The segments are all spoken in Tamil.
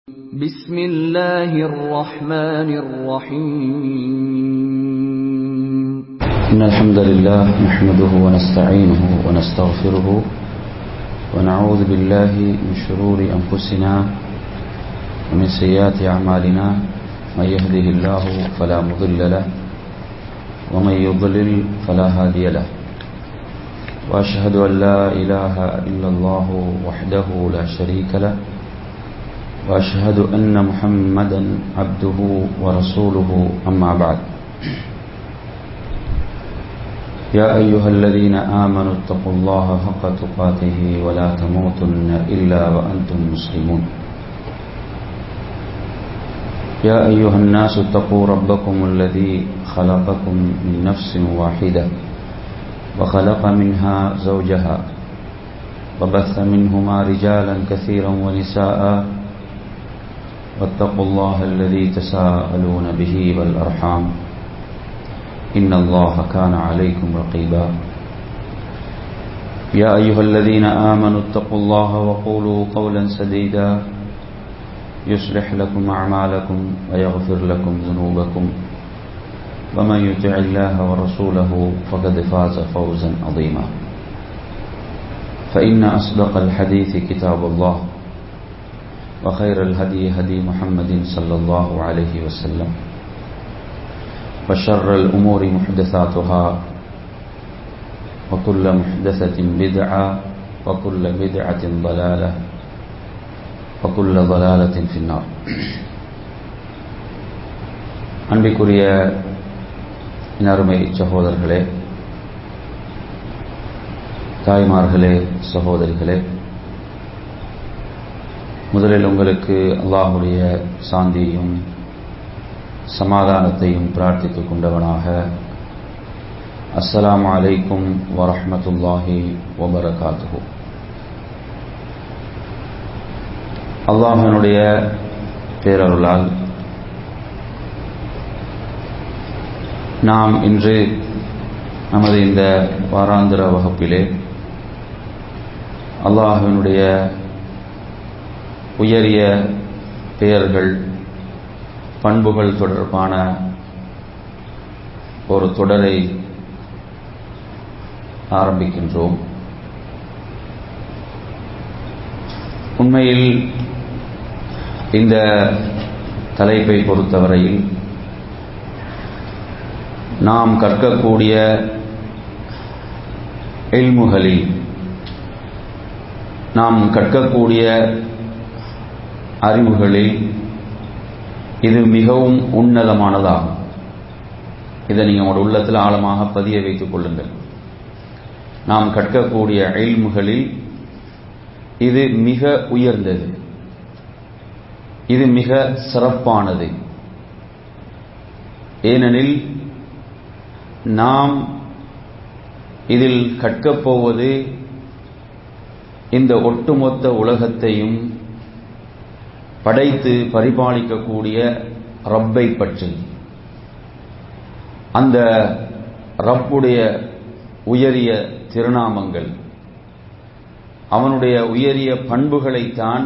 بسم الله الرحمن الرحيم إن الحمد لله نحمده ونستعينه ونستغفره ونعوذ بالله من شرور أنفسنا ومن سيئات أعمالنا من يهده الله فلا مضل له ومن يضلل فلا هادي له وأشهد أن لا إله إلا الله وحده لا شريك له وأشهد أن محمدا عبده ورسوله أما بعد يا أيها الذين آمنوا اتقوا الله حق تقاته ولا تموتن إلا وأنتم مسلمون يا أيها الناس اتقوا ربكم الذي خلقكم من نفس واحدة وخلق منها زوجها وبث منهما رجالا كثيرا ونساء واتقوا الله الذي تساءلون به والأرحام إن الله كان عليكم رقيبا يا أيها الذين آمنوا اتقوا الله وقولوا قولا سديدا يصلح لكم أعمالكم ويغفر لكم ذنوبكم ومن يطع الله ورسوله فقد فاز فوزا عظيما فإن أصدق الحديث كتاب الله وخير الهدي هدي محمد صلى الله عليه وسلم وشر الأمور محدثاتها وكل محدثة بدعة وكل بدعة ضلالة وكل ضلالة في النار அன்பிற்குரிய அருமை சகோதரர்களே தாய்மார்களே சகோதரிகளே முதலில் உங்களுக்கு அல்லாஹுடைய சாந்தியையும் சமாதானத்தையும் பிரார்த்தித்துக் கொண்டவனாக அஸ்ஸலாமு அலைக்கும் வரஹமத்துல்லாஹி வபரகாத்துஹு அல்லாஹனுடைய பேரருளால் நாம் இன்று நமது இந்த வாராந்திர வகுப்பிலே அல்லாஹினுடைய உயரிய பெயர்கள் பண்புகள் தொடர்பான ஒரு தொடரை ஆரம்பிக்கின்றோம் உண்மையில் இந்த தலைப்பை பொறுத்தவரையில் நாம் கற்கக்கூடிய எல்முகளில் நாம் கற்கக்கூடிய அறிவுகளில் இது மிகவும் உன்னதமானதாகும் இதை நீங்கள் உங்களோட உள்ளத்தில் ஆழமாக பதிய வைத்துக் கொள்ளுங்கள் நாம் கற்கக்கூடிய எல்முகளில் இது மிக உயர்ந்தது இது மிக சிறப்பானது ஏனெனில் நாம் இதில் கற்கப் போவது இந்த ஒட்டுமொத்த உலகத்தையும் படைத்து பரிபாலிக்கக்கூடிய ரப்பை பற்றி அந்த ரப்புடைய உயரிய திருநாமங்கள் அவனுடைய உயரிய பண்புகளைத்தான்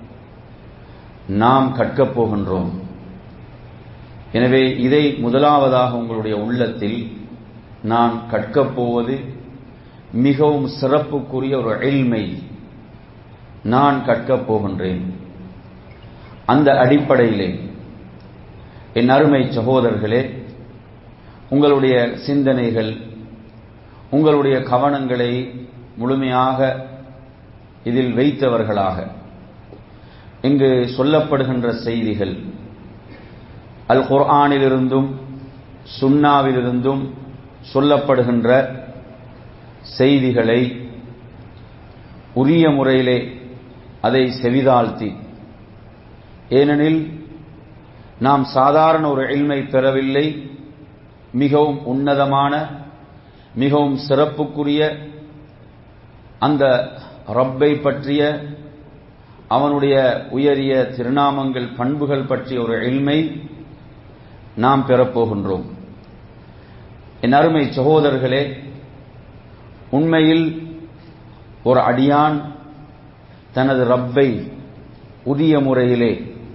நாம் கற்கப் போகின்றோம் எனவே இதை முதலாவதாக உங்களுடைய உள்ளத்தில் நான் கற்கப் போவது மிகவும் சிறப்புக்குரிய ஒரு எல்மை நான் கற்கப் போகின்றேன் அந்த அடிப்படையிலே என் அருமை சகோதரர்களே உங்களுடைய சிந்தனைகள் உங்களுடைய கவனங்களை முழுமையாக இதில் வைத்தவர்களாக இங்கு சொல்லப்படுகின்ற செய்திகள் அல் குர்ஆனிலிருந்தும் சுன்னாவிலிருந்தும் சொல்லப்படுகின்ற செய்திகளை உரிய முறையிலே அதை செவிதாழ்த்தி ஏனெனில் நாம் சாதாரண ஒரு எல்மை பெறவில்லை மிகவும் உன்னதமான மிகவும் சிறப்புக்குரிய அந்த ரப்பை பற்றிய அவனுடைய உயரிய திருநாமங்கள் பண்புகள் பற்றிய ஒரு எல்மை நாம் பெறப்போகின்றோம் என் அருமை சகோதரர்களே உண்மையில் ஒரு அடியான் தனது ரப்பை உரிய முறையிலே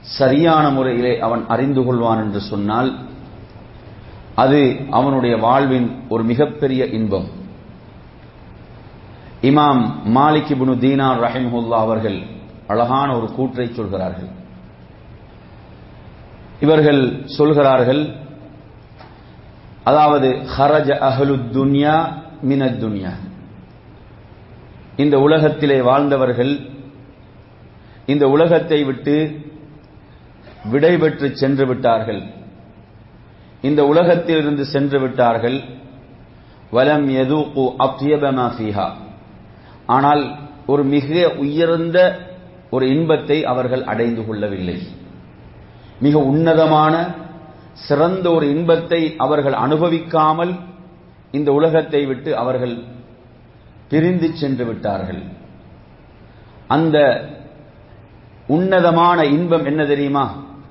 சரியான முறையிலே அவன் அறிந்து கொள்வான் என்று சொன்னால் அது அவனுடைய வாழ்வின் ஒரு மிகப்பெரிய இன்பம் இமாம் மாலிக் இப்னு தீனார் ரஹிமஹுல்லா அவர்கள் அழகான ஒரு கூற்றை சொல்கிறார்கள் இவர்கள் சொல்கிறார்கள் அதாவது ஹரஜ அஹலு துன்யா மினத் துன்யா இந்த உலகத்திலே வாழ்ந்தவர்கள் இந்த உலகத்தை விட்டு விடைபெற்று சென்று விட்டார்கள் இந்த உலகத்திலிருந்து சென்று விட்டார்கள் வலம் எதூக்கு அப்யபமா ஃபீஹா ஆனால் ஒரு மிக உயர்ந்த ஒரு இன்பத்தை அவர்கள் அடைந்து கொள்ளவில்லை மிக உன்னதமான சிறந்த ஒரு இன்பத்தை அவர்கள் அனுபவிக்காமல் இந்த உலகத்தை விட்டு அவர்கள் பிரிந்து சென்று விட்டார்கள் அந்த உன்னதமான இன்பம் என்ன தெரியுமா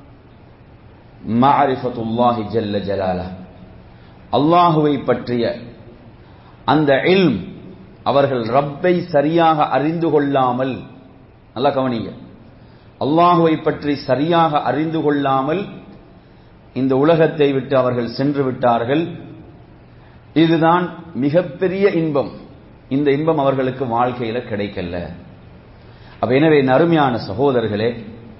மாரிஃபத்துல்லாஹி ஜல்ல ஜலால அல்லாஹுவை பற்றிய அந்த இல்ம் அவர்கள் ரப்பை சரியாக அறிந்து கொள்ளாமல் நல்லா கவனிங்க அல்லாஹுவை பற்றி சரியாக அறிந்து கொள்ளாமல் இந்த உலகத்தை விட்டு அவர்கள் சென்று விட்டார்கள் இதுதான் மிகப்பெரிய இன்பம் இந்த இன்பம் அவர்களுக்கு வாழ்க்கையில கிடைக்கல அப்ப எனவே அருமையான சகோதரர்களே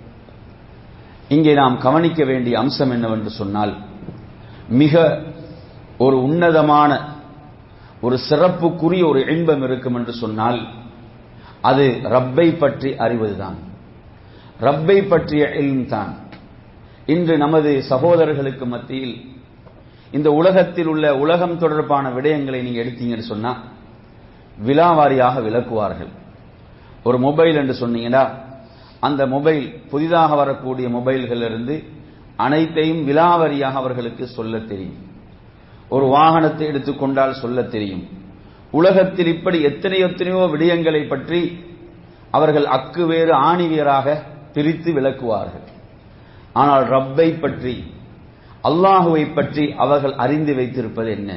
இங்கே நாம் கவனிக்க வேண்டிய அம்சம் என்னவென்று சொன்னால் மிக ஒரு உன்னதமான ஒரு சிறப்புக்குரிய ஒரு இன்பம் இருக்கும் என்று சொன்னால் அது ரப்பை பற்றி அறிவதுதான் ரப்பை பற்றிய இல்ம் தான் இன்று நமது சகோதரர்களுக்கு மத்தியில் இந்த உலகத்தில் உள்ள உலகம் தொடர்பான விடயங்களை நீங்க எடுத்தீங்கன்னு சொன்னா விலாவாரியாக விளக்குவார்கள் ஒரு மொபைல் என்று சொன்னீங்கன்னா அந்த மொபைல் புதிதாக வரக்கூடிய மொபைல்கள் இருந்து அனைத்தையும் விலாவரியாக அவர்களுக்கு சொல்ல தெரியும் ஒரு வாகனத்தை எடுத்துக்கொண்டால் சொல்ல தெரியும் உலகத்தில் இப்படி எத்தனை எத்தனையோ விடயங்களை பற்றி அவர்கள் அக்கு வேறு ஆணி வேறாக பிரித்து விளக்குவார்கள் ஆனால் ரப்பை பற்றி அல்லாஹுவை பற்றி அவர்கள் அறிந்து வைத்திருப்பது என்ன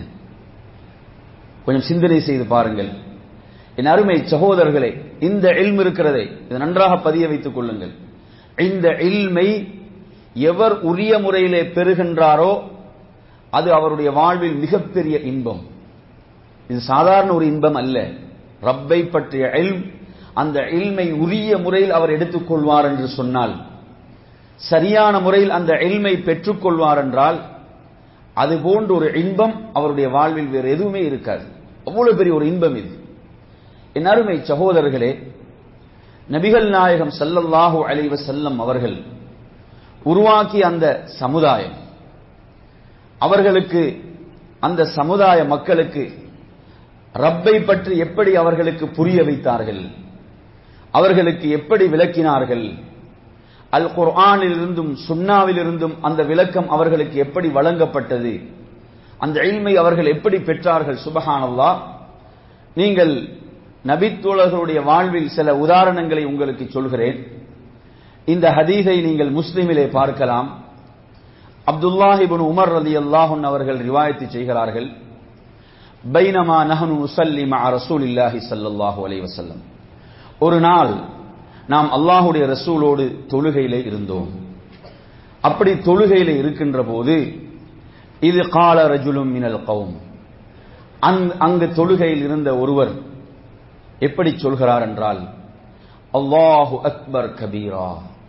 கொஞ்சம் சிந்தனை செய்து பாருங்கள் என் அருமை சகோதரர்களே இந்த இல்ம் இருக்கிறதே இதை நன்றாக பதிய வைத்துக் கொள்ளுங்கள் இந்த இல்மை எவர் உரிய முறையிலே பெறுகின்றாரோ அது அவருடைய வாழ்வில் மிகப்பெரிய இன்பம் இது சாதாரண ஒரு இன்பம் அல்ல ரப்பை பற்றிய இல்ம் அந்த இல்மை உரிய முறையில் அவர் எடுத்துக்கொள்வார் என்று சொன்னால் சரியான முறையில் அந்த இல்மை பெற்றுக்கொள்வார் என்றால் அது போன்ற ஒரு இன்பம் அவருடைய வாழ்வில் வேறு எதுவுமே இருக்காது அவ்வளவு பெரிய ஒரு இன்பம் இது என் அருமை சகோதரர்களே நபிகள் நாயகம் சல்லல்லாஹு அலைவ செல்லம் அவர்கள் உருவாக்கிய அந்த சமுதாயம் அவர்களுக்கு அந்த சமுதாய மக்களுக்கு ரப்பை பற்றி எப்படி அவர்களுக்கு புரிய வைத்தார்கள் அவர்களுக்கு எப்படி விளக்கினார்கள் அல் குர்ஆனிலிருந்தும் சுன்னாவிலிருந்தும் அந்த விளக்கம் அவர்களுக்கு எப்படி வழங்கப்பட்டது அந்த இல்மை அவர்கள் எப்படி பெற்றார்கள் சுபஹானல்லா நீங்கள் நபித்தோழர்களுடைய வாழ்வில் சில உதாரணங்களை உங்களுக்கு சொல்கிறேன் இந்த ஹதீஸை நீங்கள் முஸ்லிமிலே பார்க்கலாம் அப்துல்லாஹிபின் உமர் ரதி அல்லாஹுன் அவர்கள் ரிவாயத்து செய்கிறார்கள் பைனமா நஹனு முசல்லி மா ரசூல் இல்லாஹி சல்லாஹூ அலை வசல்லம் ஒரு நாள் நாம் அல்லாஹுடைய ரசூலோடு தொழுகையிலே இருந்தோம் அப்படி தொழுகையிலே இருக்கின்ற போது இது கால ரஜுலும் மினல் கவும் அங்கு தொழுகையில் இருந்த ஒருவர் எப்படி சொல்கிறார் என்றால் அல்லாஹு அக்பர் கபீரா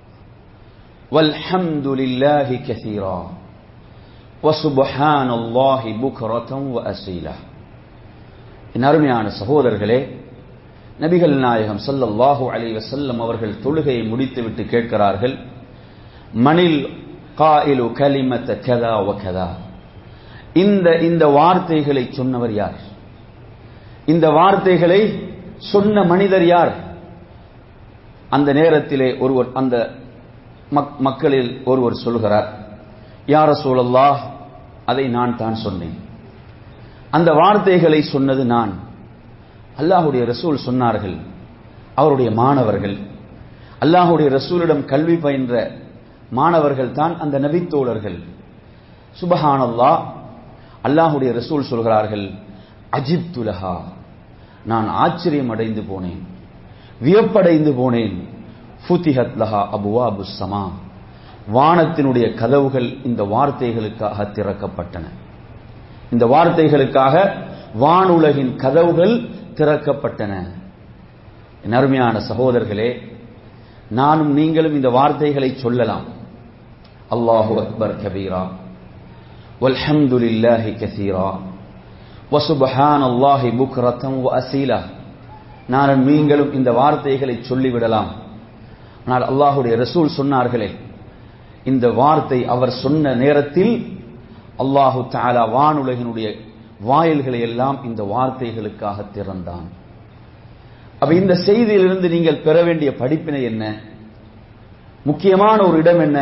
والحمد لله كثيرا وسبحان الله بكرة وأسيلا என் அருமையான சகோதரர்களே நபிகள் நாயகம் சல்லல்லாஹு அலைஹி வஸல்லம் அவர்கள் தொழுகையை முடித்துவிட்டு கேட்கிறார்கள் மணில் காயிலு கலிமத்த கதா வ கதா இந்த இந்த வார்த்தைகளை சொன்னவர் யார் இந்த வார்த்தைகளை சொன்ன மனிதர் யார் அந்த நேரத்திலே ஒருவர் அந்த மக்களில் ஒருவர் சொல்கிறார் யார சூழல்லா அதை நான் தான் சொன்னேன் அந்த வார்த்தைகளை சொன்னது நான் அல்லாஹுடைய ரசூல் சொன்னார்கள் அவருடைய மாணவர்கள் அல்லாஹுடைய ரசூலிடம் கல்வி பயின்ற மாணவர்கள் தான் அந்த நபித்தோழர்கள் சுபஹானல்லா அல்லாஹுடைய ரசூல் சொல்கிறார்கள் அஜிப் துலஹா நான் ஆச்சரியம் அடைந்து போனேன் வியப்படைந்து போனேன் ஃபுதிஹத் லஹா அபுவா சமா வானத்தினுடைய கதவுகள் இந்த வார்த்தைகளுக்காக திறக்கப்பட்டன இந்த வார்த்தைகளுக்காக வானுலகின் கதவுகள் திறக்கப்பட்டன என் அருமையான சகோதரர்களே நானும் நீங்களும் இந்த வார்த்தைகளை சொல்லலாம் அல்லாஹு அக்பர் கபீரா வல்ஹம்துலில்லாஹி கசீரா வசுபஹான் அல்லாஹி புக்ரத்தம் அசீலா நானும் நீங்களும் இந்த வார்த்தைகளை சொல்லிவிடலாம் ஆனால் அல்லாஹுடைய ரசூல் சொன்னார்களே இந்த வார்த்தை அவர் சொன்ன நேரத்தில் அல்லாஹு தாலா வானுலகினுடைய வாயில்களை எல்லாம் இந்த வார்த்தைகளுக்காக திறந்தான் அப்ப இந்த செய்தியிலிருந்து நீங்கள் பெற வேண்டிய படிப்பினை என்ன முக்கியமான ஒரு இடம் என்ன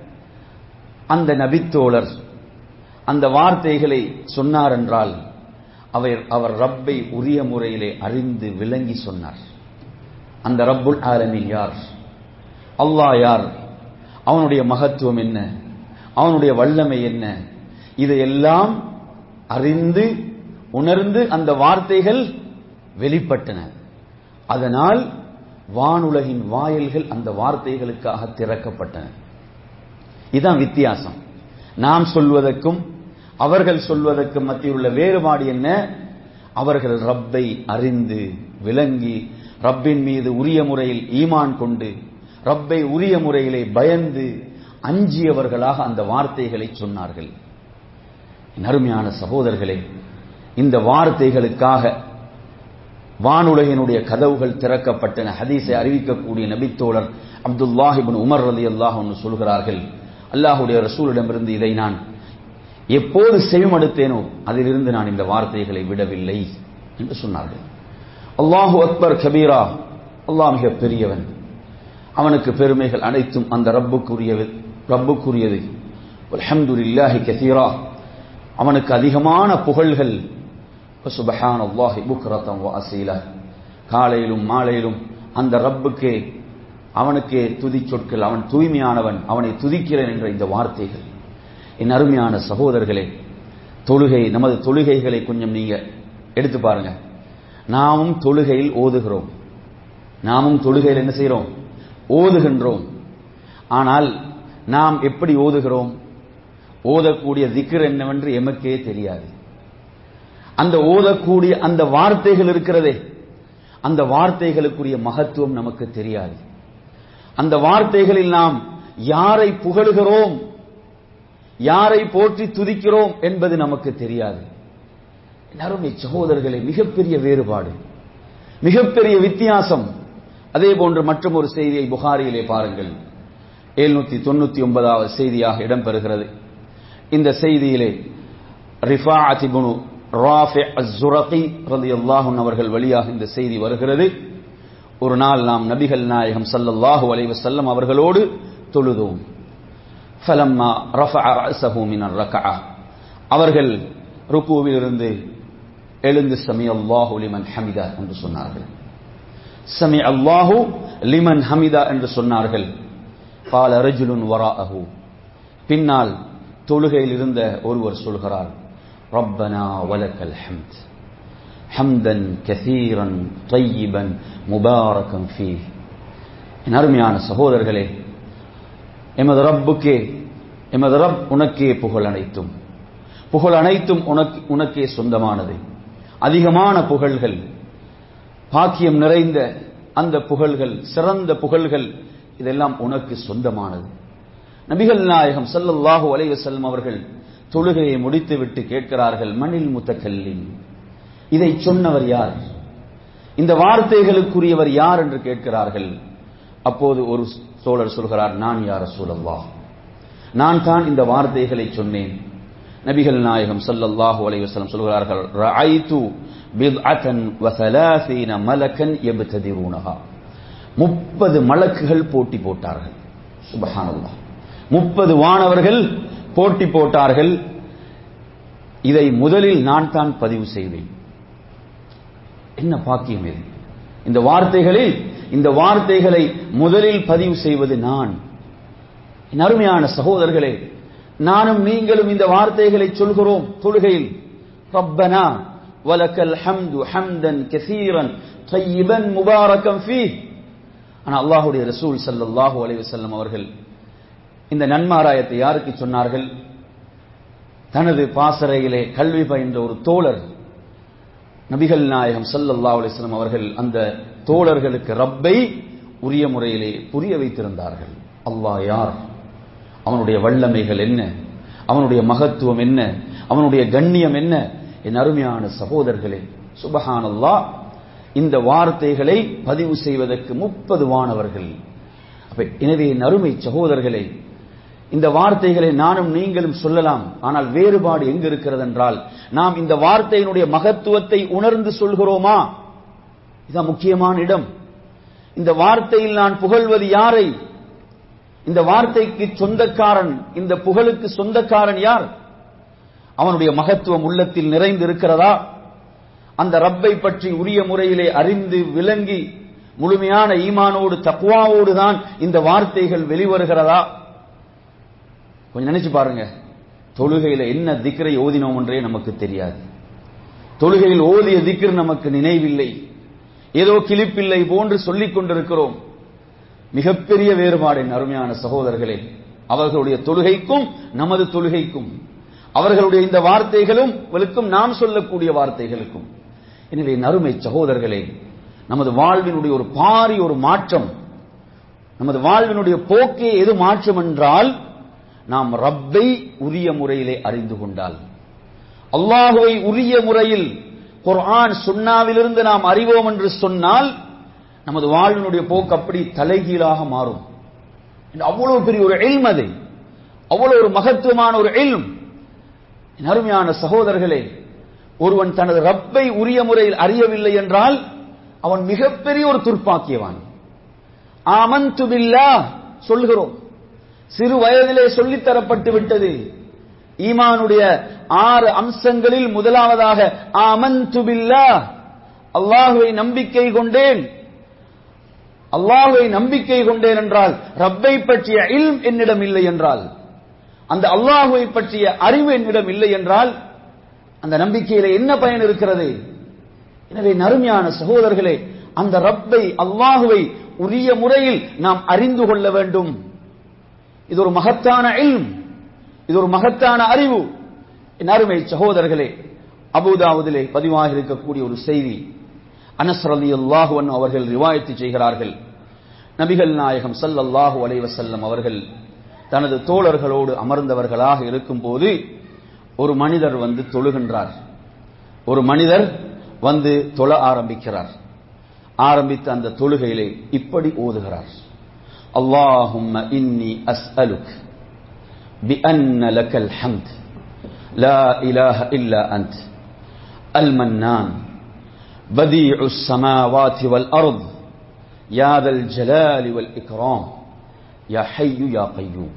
அந்த நபித்தோழர் அந்த வார்த்தைகளை சொன்னார் என்றால் அவர் அவர் ரப்பை உரிய முறையிலே அறிந்து விளங்கி சொன்னார் அந்த ரப்புல் ஆலமின் யார் அல்லாஹ் யார் அவனுடைய மகத்துவம் என்ன அவனுடைய வல்லமை என்ன இதையெல்லாம் அறிந்து உணர்ந்து அந்த வார்த்தைகள் வெளிப்பட்டன அதனால் வானுலகின் வாயில்கள் அந்த வார்த்தைகளுக்காக திறக்கப்பட்டன இதுதான் வித்தியாசம் நாம் சொல்வதற்கும் அவர்கள் சொல்வதற்கும் மத்தியில் உள்ள வேறுபாடு என்ன அவர்கள் ரப்பை அறிந்து விளங்கி ரப்பின் மீது உரிய முறையில் ஈமான் கொண்டு ரப்பை உரிய முறையிலே பயந்து அஞ்சியவர்களாக அந்த வார்த்தைகளை சொன்னார்கள் அருமையான சகோதரர்களே இந்த வார்த்தைகளுக்காக வானுலகினுடைய கதவுகள் திறக்கப்பட்டன ஹதீஸை அறிவிக்கக்கூடிய நபித்தோழர் அப்துல்லாஹிபின் உமர் ரலி அல்லாஹ் சொல்கிறார்கள் அல்லாஹுடைய ரசூலிடமிருந்து இதை நான் எப்போது செவிமடுத்தேனோ அதிலிருந்து நான் இந்த வார்த்தைகளை விடவில்லை என்று சொன்னார்கள் அல்லாஹு அக்பர் கபீரா அல்லாஹ் மிக பெரியவன் அவனுக்கு பெருமைகள் அனைத்தும் அந்த ரப்புக்குரியது ரப்புக்குரியது அல்ஹம்துலில்லாஹி கசீரா அவனுக்கு அதிகமான புகழ்கள் சுபஹான் அல்லாஹி புக்ரத்தம் அசீலா காலையிலும் மாலையிலும் அந்த ரப்புக்கே அவனுக்கே துதி சொற்கள் அவன் தூய்மையானவன் அவனை துதிக்கிறேன் என்ற இந்த வார்த்தைகள் என் அருமையான சகோதரர்களே தொழுகை நமது தொழுகைகளை கொஞ்சம் நீங்க எடுத்து பாருங்க நாமும் தொழுகையில் ஓதுகிறோம் நாமும் தொழுகையில் என்ன செய்கிறோம் ஓதுகின்றோம் ஆனால் நாம் எப்படி ஓதுகிறோம் ஓதக்கூடிய திக்ர் என்னவென்று எமக்கே தெரியாது அந்த ஓதக்கூடிய அந்த வார்த்தைகள் இருக்கிறதே அந்த வார்த்தைகளுக்குரிய மகத்துவம் நமக்கு தெரியாது அந்த வார்த்தைகளில் நாம் யாரை புகழுகிறோம் யாரை போற்றி துதிக்கிறோம் என்பது நமக்கு தெரியாது அருமை சகோதரர்களே மிகப்பெரிய வேறுபாடு மிகப்பெரிய வித்தியாசம் அதே போன்று மற்றும் ஒரு செய்தியை புகாரியிலே பாருங்கள் எழுநூத்தி தொண்ணூத்தி ஒன்பதாவது செய்தியாக இடம்பெறுகிறது இந்த செய்தியிலே ரிஃபாஅத் இப்னு ராஃபி அஸ்-சுரகி ரலியல்லாஹு அவர்கள் வழியாக இந்த செய்தி வருகிறது ஒரு நாள் நாம் நபிகள் நாயகம் ஸல்லல்லாஹு அலைஹி வஸல்லம் அவர்களோடு தொழுதோம் ஃபலம்மா ரஃபஅ ரஅஸஹு மின் الركعه அவர்கள் ருக்குவில் இருந்து எழுந்து சமி அல்லாஹு லிமன் ஹமிதா என்று சொன்னார்கள் சமி அல்லாஹு லிமன் ஹமிதா என்று சொன்னார்கள் قال رجل وراءه பின்னால் தொழுகையில் இருந்த ஒருவர் சொல்கிறார் ربنا ولك الحمد حمدا كثيرا طيبا مباركا فيه என் அருமையான சகோதரர்களே எமது ரப்புக்கே எமது ரப் உனக்கே புகழ் அனைத்தும் புகழ் அனைத்தும் உனக்கு உனக்கே சொந்தமானது அதிகமான புகழ்கள் பாக்கியம் நிறைந்த அந்த புகழ்கள் சிறந்த புகழ்கள் இதெல்லாம் உனக்கு சொந்தமானது நபிகள் நாயகம் சல்லல்லாஹு அலைஹி வஸல்லம் அவர்கள் தொழுகையை முடித்துவிட்டு கேட்கிறார்கள் மணில் முத்தக்கல்லின் இதை சொன்னவர் யார் இந்த வார்த்தைகளுக்குரியவர் யார் என்று கேட்கிறார்கள் அப்போது ஒரு சோழர் சொல்கிறார் நான் யார் சூழல்லாஹ் நான் தான் இந்த வார்த்தைகளை சொன்னேன் நபிகள் நாயகம் ஸல்லல்லாஹு அலைஹி வஸல்லம் சொல்கிறார்கள் ரஅய்து பித்அத்தன் வ ஸலாஸீன மலக்கன் யப்ததிரூனஹா 30 மலக்குகள் போட்டி போட்டார்கள் சுப்ஹானல்லாஹ் 30 வானவர்கள் போட்டி போட்டார்கள் இதை முதலில் நான் தான் பதிவு செய்வேன் என்ன பாக்கியம் இது இந்த வார்த்தைகளில் இந்த வார்த்தைகளை முதலில் பதிவு செய்வது நான் என் அருமையான சகோதரர்களே நானும் நீங்களும் இந்த வார்த்தைகளை சொல்கிறோம் தொழுகையில் ரப்பனா வலக்கல் ஹம்து ஹம்தன் கசீரன் தையிபன் முபாரக்கம் ஃபீ ஆனா அல்லாஹுடைய ரசூல் சல்லல்லாஹு அலைஹி வஸல்லம் அவர்கள் இந்த நன்மாராயத்தை யாருக்கு சொன்னார்கள் தனது பாசறையிலே கல்வி பயின்ற ஒரு தோழர் நபிகள் நாயகம் ஸல்லல்லாஹு அலைஹி வஸல்லம் அவர்கள் அந்த தோழர்களுக்கு ரப்பை உரிய முறையிலே புரிய வைத்திருந்தார்கள் அல்லாஹ் யார் அவனுடைய வல்லமைகள் என்ன அவனுடைய மகத்துவம் என்ன அவனுடைய கண்ணியம் என்ன என் அருமையான சகோதரர்களே சுபஹானல்லாஹ் இந்த வார்த்தைகளை பதிவு செய்வதற்கு முப்பது வானவர்கள் அப்ப எனவே என் அருமை சகோதரர்களே இந்த வார்த்தைகளை நானும் நீங்களும் சொல்லலாம் ஆனால் வேறுபாடு எங்கு இருக்கிறது என்றால் நாம் இந்த வார்த்தையினுடைய மகத்துவத்தை உணர்ந்து சொல்கிறோமா இதுதான் முக்கியமான இடம் இந்த வார்த்தையில் நான் புகழ்வது யாரை இந்த வார்த்தைக்கு சொந்தக்காரன் இந்த புகழுக்கு சொந்தக்காரன் யார் அவனுடைய மகத்துவம் உள்ளத்தில் நிறைந்து இருக்கிறதா அந்த ரப்பை பற்றி உரிய முறையிலே அறிந்து விளங்கி முழுமையான ஈமானோடு தக்குவாவோடு தான் இந்த வார்த்தைகள் வெளிவருகிறதா கொஞ்சம் நினைச்சு பாருங்க தொழுகையில என்ன திக்கரை ஓதினோம் என்றே நமக்கு தெரியாது தொழுகையில் ஓதிய திக்ர் நமக்கு நினைவில்லை ஏதோ கிளிப்பில்லை போன்று சொல்லிக் கொண்டிருக்கிறோம் மிகப்பெரிய வேறுபாடு என் அருமையான சகோதரர்களே அவர்களுடைய தொழுகைக்கும் நமது தொழுகைக்கும் அவர்களுடைய இந்த வார்த்தைகளும் அவளுக்கும் நாம் சொல்லக்கூடிய வார்த்தைகளுக்கும் எனவே என் அருமை சகோதரர்களே நமது வாழ்வினுடைய ஒரு பாரி ஒரு மாற்றம் நமது வாழ்வினுடைய போக்கே எது மாற்றம் என்றால் நாம் ரப்பை உரிய முறையிலே அறிந்து கொண்டால் அல்லாஹுவை உரிய முறையில் குர்ஆன் சுன்னாவிலிருந்து நாம் அறிவோம் என்று சொன்னால் நமது வாழ்வினுடைய போக்கு அப்படி தலைகீழாக மாறும் அவ்வளவு பெரிய ஒரு எல்ம் அது அவ்வளவு ஒரு மகத்துவமான ஒரு எல்ம் அருமையான சகோதரர்களே ஒருவன் தனது ரப்பை உரிய முறையில் அறியவில்லை என்றால் அவன் மிகப்பெரிய ஒரு துர்ப்பாக்கியவான் ஆமந்து பில்லா சொல்கிறோம் சிறு வயதிலே சொல்லித்தரப்பட்டு விட்டது ஈமானுடைய ஆறு அம்சங்களில் முதலாவதாக ஆமந்து பில்லா அல்லாஹுவை நம்பிக்கை கொண்டேன் அல்லாஹுவை நம்பிக்கை கொண்டேன் என்றால் ரப்பை பற்றிய இல்ம் என்னிடம் இல்லை என்றால் அந்த அல்லாஹுவை பற்றிய அறிவு என்னிடம் இல்லை என்றால் அந்த நம்பிக்கையில என்ன பயன் இருக்கிறது எனவே நறுமையான சகோதரர்களே அந்த ரப்பை அல்லாஹுவை உரிய முறையில் நாம் அறிந்து கொள்ள வேண்டும் இது ஒரு மகத்தான இல்ம் இது ஒரு மகத்தான அறிவு என் அருமை சகோதரர்களே அபுதாவுதிலே பதிவாக இருக்கக்கூடிய ஒரு செய்தி அனஸ் ரலி அல்லாஹுவன் அவர்கள் ரிவாயத்து செய்கிறார்கள் நபிகள் நாயகம் சல்லல்லாஹு அலைவசல்லம் அவர்கள் தனது தோழர்களோடு அமர்ந்தவர்களாக இருக்கும்போது ஒரு மனிதர் வந்து தொழுகின்றார் ஒரு மனிதர் வந்து தொழ ஆரம்பிக்கிறார் ஆரம்பித்த அந்த தொழுகையிலே இப்படி ஓதுகிறார் اللهم إني أسألك بأن لك الحمد لا إله إلا أنت المنان بديع السماوات والأرض يا ذا الجلال والإكرام يا حي يا قيوم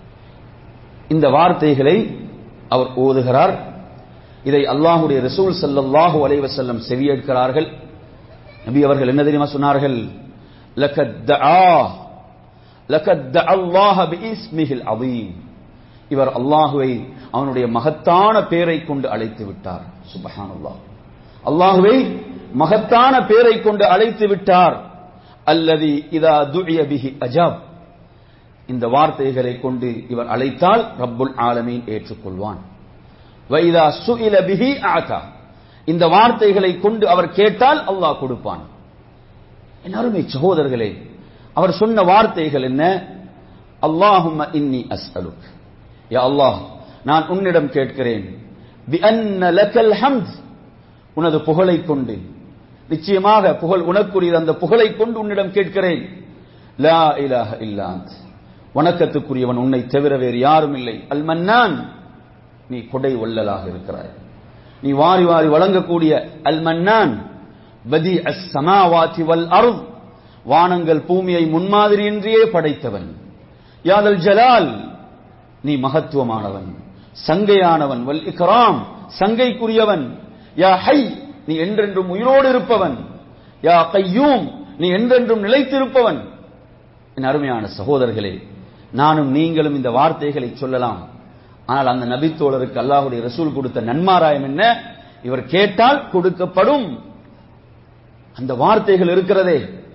இந்த வார்த்தைகளை அவர் ஓதுகிறார் இதை அல்லாஹுடைய ரசூல் சல்லல்லாஹு அலைஹி வஸல்லம் செவியேற்கிறார்கள் நபி அவர்கள் என்ன தெரியுமா சொன்னார்கள் லக்கத் தஆ லக்கத் தஅல்லாஹ பிஇஸ்மிஹில் அதீம் இவர் அல்லாஹுவை அவனுடைய மகத்தான பெயரை கொண்டு அழைத்து விட்டார் சுபஹானல்லாஹ் அல்லாஹுவை மகத்தான பெயரை கொண்டு அழைத்து விட்டார் அல்லதி இதா துஇய பிஹி அஜாப் இந்த வார்த்தைகளை கொண்டு இவர் அழைத்தால் ரப்புல் ஆலமீன் ஏற்றுக்கொள்வான் வைதா சுஇல பிஹி ஆதா இந்த வார்த்தைகளை கொண்டு அவர் கேட்டால் அல்லாஹ் கொடுப்பான் என் அருமை சகோதரர்களே அவர் சொன்ன வார்த்தைகள் என்ன அல்லாஹும்ம இன்னி அஸ்அலுக் யா அல்லாஹ் நான் உன்னிடம் கேட்கிறேன் பி அன்ன லக்கல் ஹம்த் உனது புகழை கொண்டு நிச்சயமாக புகழ் உனக்குரியது அந்த புகழை கொண்டு உன்னிடம் கேட்கிறேன் லா இலாஹ இல்லா அந்த் வணக்கத்துக்குரியவன் உன்னை தவிர வேறு யாரும் இல்லை அல் மன்னான் நீ கொடை வள்ளலாக இருக்கிறாய் நீ வாரி வாரி வழங்கக்கூடிய அல் மன்னான் பதி அஸ் சமாவாதி வல் அருள் வானங்கள் பூமியை முன்மாதிரியின்றியே படைத்தவன் யாதல் ஜலால் நீ மகத்துவமானவன் சங்கையானவன் வல் இக்ராம் சங்கைக்குரியவன் யா ஹை நீ என்றென்றும் உயிரோடு இருப்பவன் யா கையூம் நீ என்றென்றும் நிலைத்திருப்பவன் என் அருமையான சகோதரர்களே நானும் நீங்களும் இந்த வார்த்தைகளை சொல்லலாம் ஆனால் அந்த நபித்தோழருக்கு அல்லாஹுடைய ரசூல் கொடுத்த நன்மாராயம் என்ன இவர் கேட்டால் கொடுக்கப்படும் அந்த வார்த்தைகள் இருக்கிறதே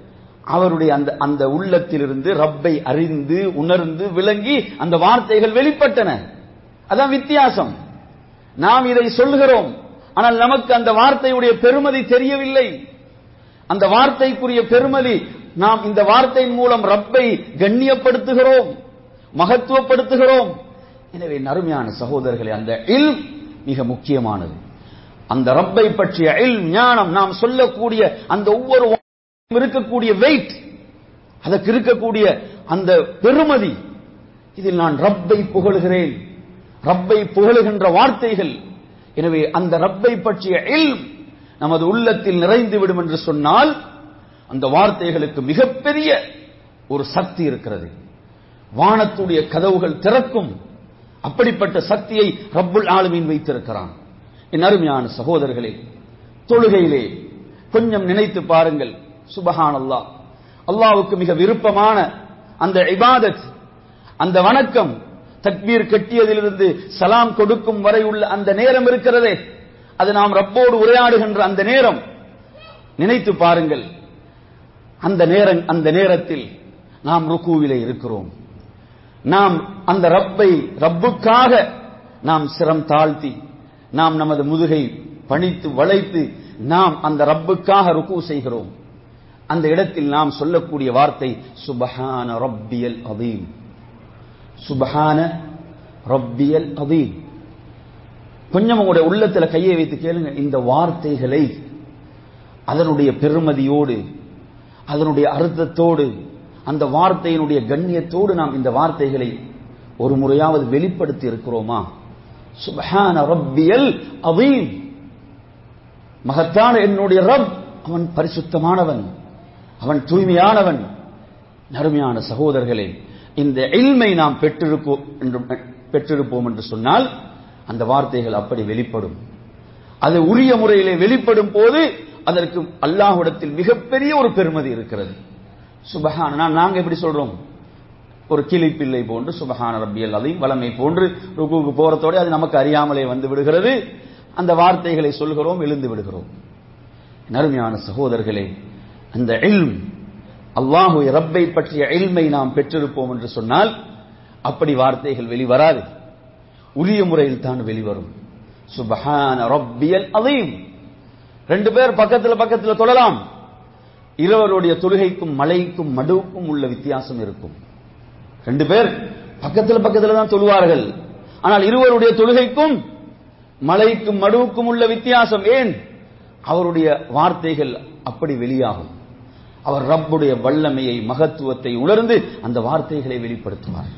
அவருடைய அந்த அந்த உள்ளத்திலிருந்து ரப்பை அறிந்து உணர்ந்து விளங்கி அந்த வார்த்தைகள் வெளிப்பட்டன அதான் வித்தியாசம் நாம் இதை சொல்கிறோம் ஆனால் நமக்கு அந்த வார்த்தையுடைய பெருமதி தெரியவில்லை அந்த வார்த்தைக்குரிய பெருமதி நாம் இந்த வார்த்தையின் மூலம் ரப்பை கண்ணியப்படுத்துகிறோம் மகத்துவப்படுத்துகிறோம் எனவே நறுமையான சகோதரர்களே அந்த இல் மிக முக்கியமானது அந்த ரப்பை பற்றிய இல் ஞானம் நாம் சொல்லக்கூடிய அந்த ஒவ்வொரு இருக்கக்கூடிய வெயிட் அதற்கு இருக்கக்கூடிய அந்த பெருமதி இதில் நான் ரப்பை புகழுகிறேன் ரப்பை புகழுகின்ற வார்த்தைகள் எனவே அந்த ரப்பை பற்றிய இல் நமது உள்ளத்தில் நிறைந்து விடும் என்று சொன்னால் அந்த வார்த்தைகளுக்கு மிகப்பெரிய ஒரு சக்தி இருக்கிறது வானத்துடைய கதவுகள் திறக்கும் அப்படிப்பட்ட சக்தியை ரப்புல் ஆளுமீன் வைத்திருக்கிறான் என் அருமையான சகோதரர்களே தொழுகையிலே கொஞ்சம் நினைத்து பாருங்கள் சுபஹான் அல்லாஹ் அல்லாவுக்கு மிக விருப்பமான அந்த இபாதத் அந்த வணக்கம் தக்பீர் கட்டியதிலிருந்து சலாம் கொடுக்கும் வரை உள்ள அந்த நேரம் இருக்கிறதே அது நாம் ரப்போடு உரையாடுகின்ற அந்த நேரம் நினைத்து பாருங்கள் அந்த நேரம் அந்த நேரத்தில் நாம் ருக்குவிலே இருக்கிறோம் நாம் அந்த ரப்பை ரப்புக்காக நாம் சிரம் தாழ்த்தி நாம் நமது முதுகை பணித்து வளைத்து நாம் அந்த ரப்புக்காக ருக்கு செய்கிறோம் அந்த இடத்தில் நாம் சொல்லக்கூடிய வார்த்தை சுபஹான ரப்பியல் அதீம் சுபஹான ரப்பியல் அதீம் கொஞ்சம் உங்களுடைய உள்ளத்துல கையை வைத்து கேளுங்க இந்த வார்த்தைகளை அதனுடைய பெருமதியோடு அதனுடைய அர்த்தத்தோடு அந்த வார்த்தையினுடைய கண்ணியத்தோடு நாம் இந்த வார்த்தைகளை ஒரு முறையாவது வெளிப்படுத்தி இருக்கிறோமா சுபஹான ரப்பியல் அதீம் மகத்தான என்னுடைய ரப் அவன் பரிசுத்தமானவன் அவன் தூய்மையானவன் நறுமையான சகோதரர்களே இந்த இல்மை நாம் பெற்றிருப்போம் என்று பெற்றிருப்போம் என்று சொன்னால் அந்த வார்த்தைகள் அப்படி வெளிப்படும் அது உரிய முறையிலே வெளிப்படும் போது அதற்கு அல்லாஹ்விடத்தில் மிகப்பெரிய ஒரு பெருமதி இருக்கிறது சுபஹான நான் நாங்க எப்படி சொல்றோம் ஒரு கிளிப்பிள்ளை போன்று சுபஹான ரப்பியல் அதையும் வளமை போன்று ருக்குவுக்கு போறதோட அது நமக்கு அறியாமலே வந்து விடுகிறது அந்த வார்த்தைகளை சொல்கிறோம் எழுந்து விடுகிறோம் நறுமையான சகோதரர்களே அந்த இல்ம் அல்லாஹு ரப்பை பற்றிய இல்மை நாம் பெற்றிருப்போம் என்று சொன்னால் அப்படி வார்த்தைகள் வெளிவராது உரிய முறையில் தான் வெளிவரும் சுபஹான ரப்பியல் அதையும் ரெண்டு பேர் பக்கத்துல பக்கத்துல தொழலாம் இருவருடைய தொழுகைக்கும் மலைக்கும் மடுவுக்கும் உள்ள வித்தியாசம் இருக்கும் ரெண்டு பேர் பக்கத்துல பக்கத்துல தான் தொழுவார்கள் ஆனால் இருவருடைய தொழுகைக்கும் மலைக்கும் மடுவுக்கும் உள்ள வித்தியாசம் ஏன் அவருடைய வார்த்தைகள் அப்படி வெளியாகும் அவர் ரப்புடைய வல்லமையை மகத்துவத்தை உணர்ந்து அந்த வார்த்தைகளை வெளிப்படுத்துவார்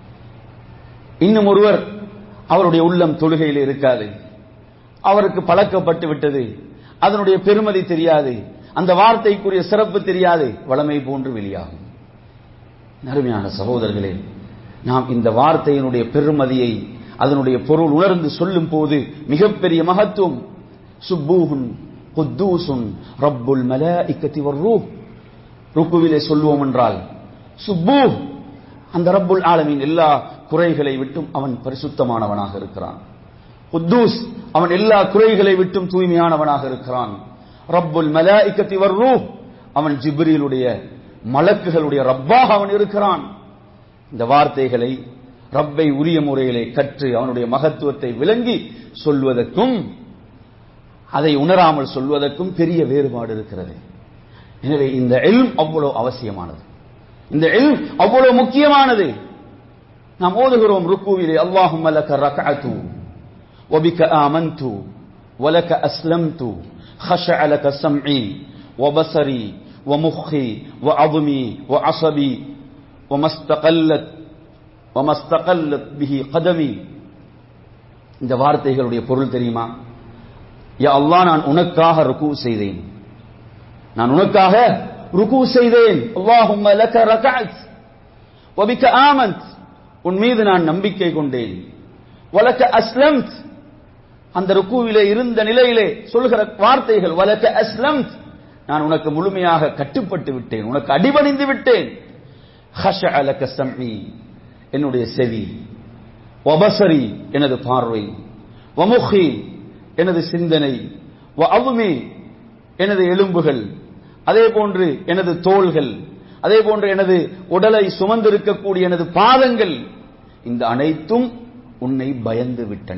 இன்னும் ஒருவர் அவருடைய உள்ளம் தொழுகையில் இருக்காது அவருக்கு பழக்கப்பட்டு விட்டது அதனுடைய பெருமதி தெரியாது அந்த வார்த்தைக்குரிய சிறப்பு தெரியாது வளமை போன்று வெளியாகும் அருமையான சகோதரர்களே நாம் இந்த வார்த்தையினுடைய பெருமதியை அதனுடைய பொருள் உணர்ந்து சொல்லும் போது மிகப்பெரிய மகத்துவம் சுப்பூஹுன் குத்தூசுன் ரப்புல் மலாஇக்கத்தி வர்ரூஹ் ருக்குவிலே சொல்லுவோம் என்றால் சுப்பு அந்த ரப்புல் ஆலமின் எல்லா குறைகளை விட்டும் அவன் பரிசுத்தமானவனாக இருக்கிறான் குத்தூஸ் அவன் எல்லா குறைகளை விட்டும் தூய்மையானவனாக இருக்கிறான் ரப்புல் மலாஇக்கத்தி வர்ரூஹ் அவன் ஜிப்ரீலுடைய மலக்குகளுடைய ரப்பாக அவன் இருக்கிறான் இந்த வார்த்தைகளை ரப்பை உரிய முறையிலே கற்று அவனுடைய மகத்துவத்தை விளங்கி சொல்வதற்கும் அதை உணராமல் சொல்வதற்கும் பெரிய வேறுபாடு இருக்கிறது எனவே இந்த எல்ம் அவ்வளவு அவசியமானது இந்த எல்ம் அவ்வளவு முக்கியமானது நாம் ஓதுகிறோம் ருக்குவிலே அல்லாஹும் லக ரக்அத்து وبك آمنت ولك أسلمت خشع لك سمعي وبصري ومخي وعظمي وعصبي وما استقلت وما استقلت به قدمي இந்த வார்த்தைகளுடைய பொருள் தெரியுமா யா அல்லாஹ் நான் உனக்காக ருக்கு செய்தேன் நான் உனக்காக ருக்கு செய்தேன் அல்லாஹும்ம லக ரகஅத் வபிக ஆமந்த் உன் மீது நான் நம்பிக்கை கொண்டேன் வலக்க அஸ்லம்த் அந்த ருக்குவிலே இருந்த நிலையிலே சொல்கிற வார்த்தைகள் வலக்க அஸ்லம்த் நான் உனக்கு முழுமையாக கட்டுப்பட்டு விட்டேன் உனக்கு அடிபணிந்து விட்டேன் ஹஷ அலக்க சம்மி என்னுடைய செவி வபசரி எனது பார்வை வமுகி எனது சிந்தனை வ அவுமி எனது எலும்புகள் அதே போன்று எனது தோள்கள் அதே போன்று எனது உடலை சுமந்திருக்கக்கூடிய எனது பாதங்கள் இந்த அனைத்தும் உன்னை பயந்து விட்டன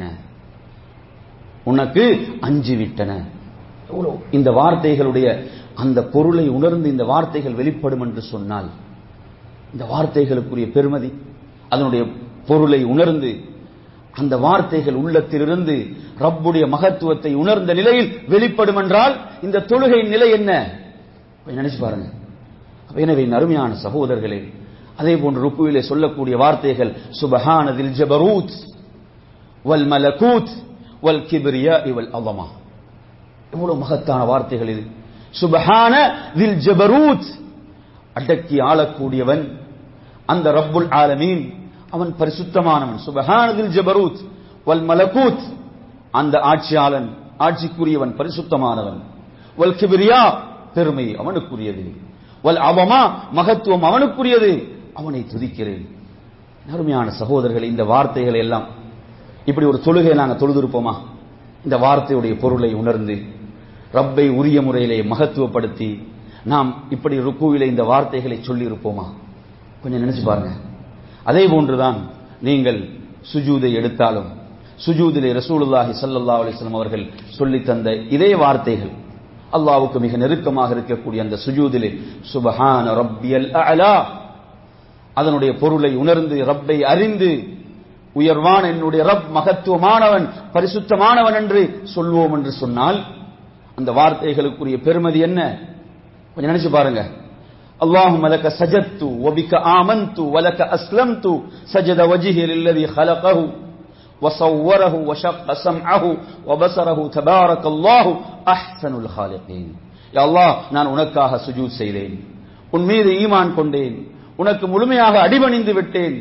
உனக்கு அஞ்சு விட்டன எவ்வளவு இந்த வார்த்தைகளுடைய அந்த பொருளை உணர்ந்து இந்த வார்த்தைகள் வெளிப்படும் என்று சொன்னால் இந்த வார்த்தைகளுக்குரிய பெருமதி அதனுடைய பொருளை உணர்ந்து அந்த வார்த்தைகள் உள்ளத்திலிருந்து ரப்புடைய மகத்துவத்தை உணர்ந்த நிலையில் வெளிப்படும் என்றால் இந்த தொழுகையின் நிலை என்ன கொஞ்சம் நினைச்சு பாருங்க அப்ப எனவே அருமையான சகோதரர்களே அதே போன்று ருக்குவிலே சொல்லக்கூடிய வார்த்தைகள் சுபஹானதில் ஜபரூத் வல் மலகூத் வல் கிபிரியா இவல் அவமா எவ்வளவு மகத்தான வார்த்தைகள் இது சுபஹான தில் ஜபரூத் அடக்கி ஆளக்கூடியவன் அந்த ரப்புல் ஆலமீன் அவன் பரிசுத்தமானவன் சுபஹானதில் ஜபரூத் வல் மலகூத் அந்த ஆட்சியாளன் ஆட்சிக்குரியவன் பரிசுத்தமானவன் வல் கிபிரியா பெருமை அவனுக்குரியது வல் அவமா மகத்துவம் அவனுக்குரியது அவனை துதிக்கிறேன் அருமையான சகோதரர்கள் இந்த வார்த்தைகளை எல்லாம் இப்படி ஒரு தொழுகை நாங்கள் தொழுதிருப்போமா இந்த வார்த்தையுடைய பொருளை உணர்ந்து ரப்பை உரிய முறையிலே மகத்துவப்படுத்தி நாம் இப்படி ருக்குவிலே இந்த வார்த்தைகளை சொல்லி இருப்போமா கொஞ்சம் நினைச்சு பாருங்க அதே போன்றுதான் நீங்கள் சுஜூதை எடுத்தாலும் சுஜூதிலே ரசூலுல்லாஹி ஸல்லல்லாஹு அலைஹி வஸல்லம் அவர்கள் சொல்லி தந்த இதே வார்த்தைகள் அல்லாஹ்வுக்கு மிக நெருக்கமாக இருக்கக்கூடிய அந்த சுஜூதிலே சுபஹான ரப்பியல் அலா அதனுடைய பொருளை உணர்ந்து ரப்பை அறிந்து உயர்வான என்னுடைய ரப் மகத்துவமானவன் பரிசுத்தமானவன் என்று சொல்வோம் என்று சொன்னால் அந்த வார்த்தைகளுக்குரிய பெருமதி என்ன கொஞ்சம் நினைச்சு பாருங்க اللهم لك سجدت وبك آمنت ولك أسلمت سجد وجهي للذي خلقه وصوره وشق سمعه وبصره تبارك الله أحسن الخالقين يا الله நான் உனக்காக சுஜூத் செய்தேன் உன் மீது ஈமான் கொண்டேன் உனக்கு முழுமையாக அடிபணிந்து விட்டேன்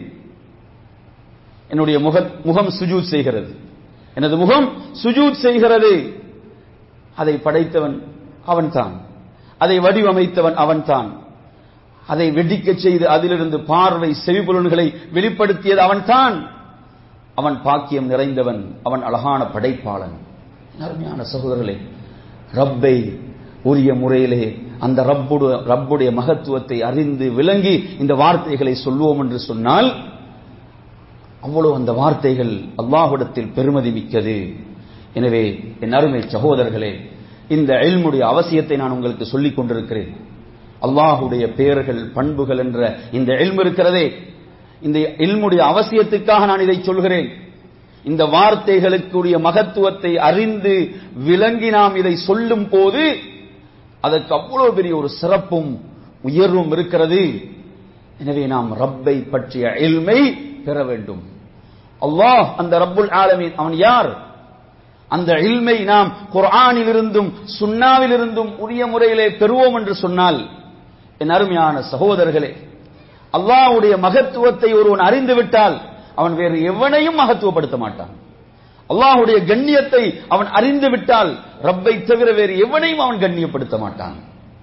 என்னுடைய முக முகம் சுஜூத் செய்கிறது எனது முகம் சுஜூத் செய்கிறது அதை படைத்தவன் அவன்தான் அதை வடிவமைத்தவன் அவன்தான் அதை வெடிக்கச் செய்து அதிலிருந்து பார்வை செவிபுலன்களை வெளிப்படுத்தியது அவன்தான் அவன் பாக்கியம் நிறைந்தவன் அவன் அழகான படைப்பாளன் அருமையான சகோதரர்களே ரப்பை உரிய முறையிலே அந்த ரப்புடு ரப்புடைய மகத்துவத்தை அறிந்து விளங்கி இந்த வார்த்தைகளை சொல்வோம் என்று சொன்னால் அவ்வளவு அந்த வார்த்தைகள் அல்லாஹ்விடத்தில் பெருமதி மிக்கது எனவே என் அருமை சகோதரர்களே இந்த எல்முடைய அவசியத்தை நான் உங்களுக்கு சொல்லிக் கொண்டிருக்கிறேன் அல்லாஹுடைய பெயர்கள் பண்புகள் என்ற இந்த எல்மு இருக்கிறதே இந்த எல்முடைய அவசியத்துக்காக நான் இதை சொல்கிறேன் இந்த வார்த்தைகளுக்குரிய மகத்துவத்தை அறிந்து விளங்கி நாம் இதை சொல்லும் போது அதற்கு அவ்வளவு பெரிய ஒரு சிறப்பும் உயர்வும் இருக்கிறது எனவே நாம் ரப்பை பற்றிய எல்மை பெற வேண்டும் அல்லாஹ் அந்த ரப்புல் ஆலமீன் அவன் யார் அந்த இல்மை நாம் குர்ஆனில் இருந்தும் சுன்னாவில் இருந்தும் உரிய முறையிலே பெறுவோம் என்று சொன்னால் என் அருமையான சகோதரர்களே அல்லாஹ்வுடைய மகத்துவத்தை ஒருவன் அறிந்து விட்டால் அவன் வேறு எவனையும் மகத்துவப்படுத்த மாட்டான் அல்லாஹ்வுடைய கண்ணியத்தை அவன் அறிந்து விட்டால் ரப்பை தவிர வேறு எவனையும் அவன் கண்ணியப்படுத்த மாட்டான்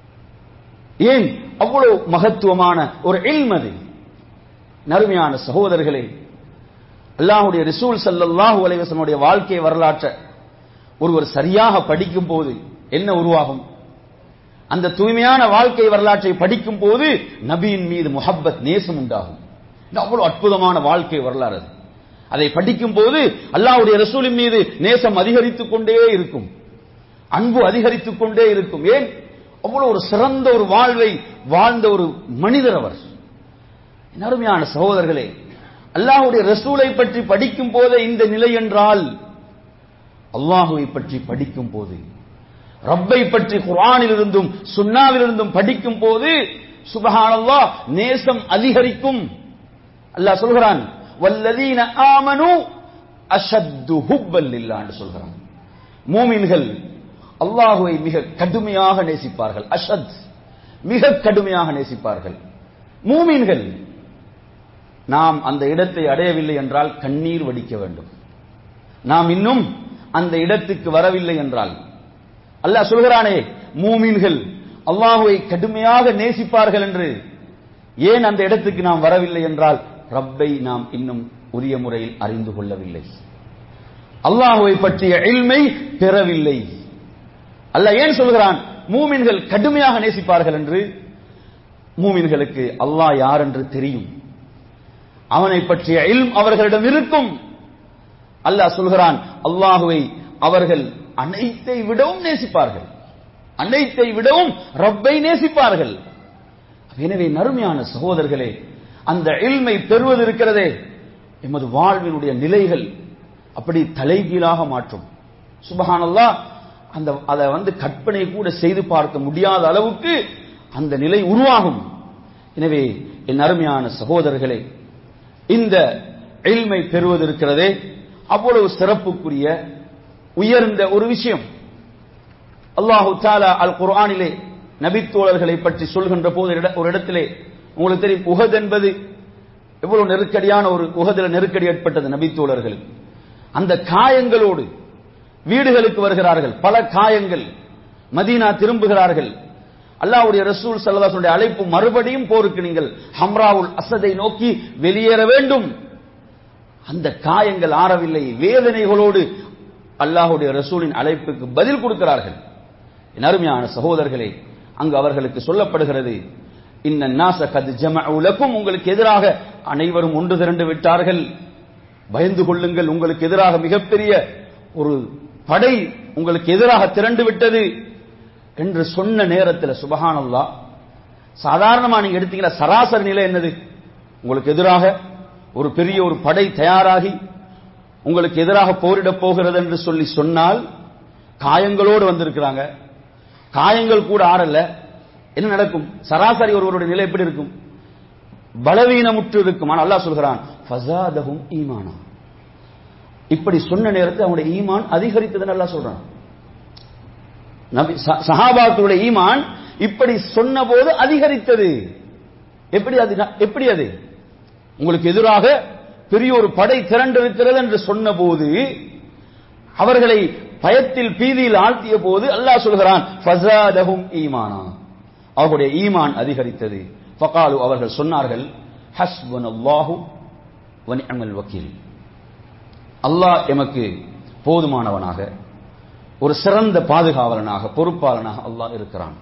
ஏன் அவ்வளவு மகத்துவமான ஒரு இல்மது நறுமையான சகோதரர்களே அல்லாஹுடைய ரிசூல் சல்லல்லாஹு அலைவசனுடைய வாழ்க்கை வரலாற்றை ஒருவர் சரியாக படிக்கும் போது என்ன உருவாகும் அந்த தூய்மையான வாழ்க்கை வரலாற்றை படிக்கும் போது நபியின் மீது முஹப்பத் நேசம் உண்டாகும் இது அவ்வளவு அற்புதமான வாழ்க்கை வரலாறு அது அதை படிக்கும் போது அல்லாஹ்வுடைய ரசூலின் மீது நேசம் அதிகரித்துக் கொண்டே இருக்கும் அன்பு அதிகரித்துக் கொண்டே இருக்கும் ஏன் அவ்வளவு ஒரு சிறந்த ஒரு வாழ்வை வாழ்ந்த ஒரு மனிதர் அவர் என் அருமையான சகோதரர்களே அல்லாஹுடைய ரசூலை பற்றி படிக்கும் போதே இந்த நிலை என்றால் அல்லாஹுவை பற்றி படிக்கும் போது ரப்பை பற்றி குர்ஆனிலிருந்தும் சுன்னாவிலிருந்தும் படிக்கும் போது சுபஹானல்லாஹ் நேசம் அதிகரிக்கும் அல்லாஹ் சொல்கிறான் வல்லதீன ஆமனு அஷத்து ஹுப்பல் என்று சொல்கிறான் மூமின்கள் அல்லாஹுவை மிக கடுமையாக நேசிப்பார்கள் அஷத் மிக கடுமையாக நேசிப்பார்கள் மூமின்கள் நாம் அந்த இடத்தை அடையவில்லை என்றால் கண்ணீர் வடிக்க வேண்டும் நாம் இன்னும் அந்த இடத்துக்கு வரவில்லை என்றால் அல்லாஹ் சொல்கிறானே மூமின்கள் அல்லாஹுவை கடுமையாக நேசிப்பார்கள் என்று ஏன் அந்த இடத்துக்கு நாம் வரவில்லை என்றால் ரப்பை நாம் இன்னும் உரிய முறையில் அறிந்து கொள்ளவில்லை அல்லாஹுவை பற்றிய எல்மை பெறவில்லை அல்லாஹ் ஏன் சொல்கிறான் மூமின்கள் கடுமையாக நேசிப்பார்கள் என்று மூமின்களுக்கு அல்லாஹ் யார் என்று தெரியும் அவனை பற்றிய இல்ம் அவர்களிடம் இருக்கும் அல்லாஹ் சொல்கிறான் அல்லாஹுவை அவர்கள் அனைத்தை விடவும் நேசிப்பார்கள் அனைத்தை விடவும் ரப்பை நேசிப்பார்கள் எனவே நறுமையான சகோதரர்களே அந்த இல்மை பெறுவது இருக்கிறதே எமது வாழ்வினுடைய நிலைகள் அப்படி தலைகீழாக மாற்றும் சுபஹானல்லா அந்த அதை வந்து கற்பனை கூட செய்து பார்க்க முடியாத அளவுக்கு அந்த நிலை உருவாகும் எனவே என் அருமையான சகோதரர்களே இந்த இல்மை பெறுவது இருக்கிறதே அவ்வளவு சிறப்புக்குரிய உயர்ந்த ஒரு விஷயம் அல்லாஹு தாலா அல் குர்ஆனிலே நபித்தோழர்களை பற்றி சொல்கின்ற போது ஒரு இட- ஒரு இடத்திலே உங்களுக்கு தெரியும் உஹத் என்பது எவ்வளவு நெருக்கடியான ஒரு உகதில் நெருக்கடி ஏற்பட்டது நபித்தோழர்களுக்கு அந்த காயங்களோடு வீடுகளுக்கு வருகிறார்கள் பல காயங்கள் மதீனா திரும்புகிறார்கள் அல்லாஹ்வுடைய ரசூல் ஸல்லல்லாஹு அழைப்பு மறுபடியும் போருக்கு நீங்கள் ஹம்ராவுல் அசதை நோக்கி வெளியேற வேண்டும் அந்த காயங்கள் ஆறவில்லை வேதனைகளோடு அல்லாஹ்வுடைய ரசூலின் அழைப்புக்கு பதில் கொடுக்கிறார்கள் என் அருமையான சகோதரர்களே அங்கு அவர்களுக்கு சொல்லப்படுகிறது இன்ன நாச கத் ஜமஉ லக்கும் உங்களுக்கு எதிராக அனைவரும் ஒன்று திரண்டு விட்டார்கள் பயந்து கொள்ளுங்கள் உங்களுக்கு எதிராக மிகப்பெரிய ஒரு படை உங்களுக்கு எதிராக திரண்டு விட்டது என்று சொன்ன நேரத்தில் சுபஹானல்லாஹ் சாதாரணமா நீங்க எடுத்தீங்கன்னா சராசரி நிலை என்னது உங்களுக்கு எதிராக ஒரு பெரிய ஒரு படை தயாராகி உங்களுக்கு எதிராக போரிடப் போகிறது என்று சொல்லி சொன்னால் காயங்களோடு வந்திருக்கிறாங்க காயங்கள் கூட ஆறல்ல என்ன நடக்கும் சராசரி ஒருவருடைய நிலை எப்படி இருக்கும் பலவீனமுற்று இருக்கும் ஆனால் அல்லாஹ் சொல்கிறான் ஃபஸாதஹும் ஈமானா இப்படி சொன்ன நேரத்தில் அவனுடைய ஈமான் அதிகரித்ததுன்னு அல்லாஹ் சொல்றான் நபி ச- சஹாபாக்களுடைய ஈமான் இப்படி சொன்னபோது அதிகரித்தது எப்படி அது எப்படி அது உங்களுக்கு எதிராக பெரிய ஒரு படை திரண்டிருக்கிறது என்று சொன்னபோது அவர்களை பயத்தில் பீதியில் ஆழ்த்திய போது அல்லாஹ் சொல்கிறான் ஃபஸாதஹும் ஈமானா அவர்களுடைய ஈமான் அதிகரித்தது ஃபகாலு அவர்கள் சொன்னார்கள் ஹஸ்புனல்லாஹு வ நிஅமல் வக்கீல் அல்லாஹ் எமக்கு போதுமானவனாக ஒரு சிறந்த பாதுகாவலனாக பொறுப்பாளனாக அல்லாஹ் இருக்கிறான்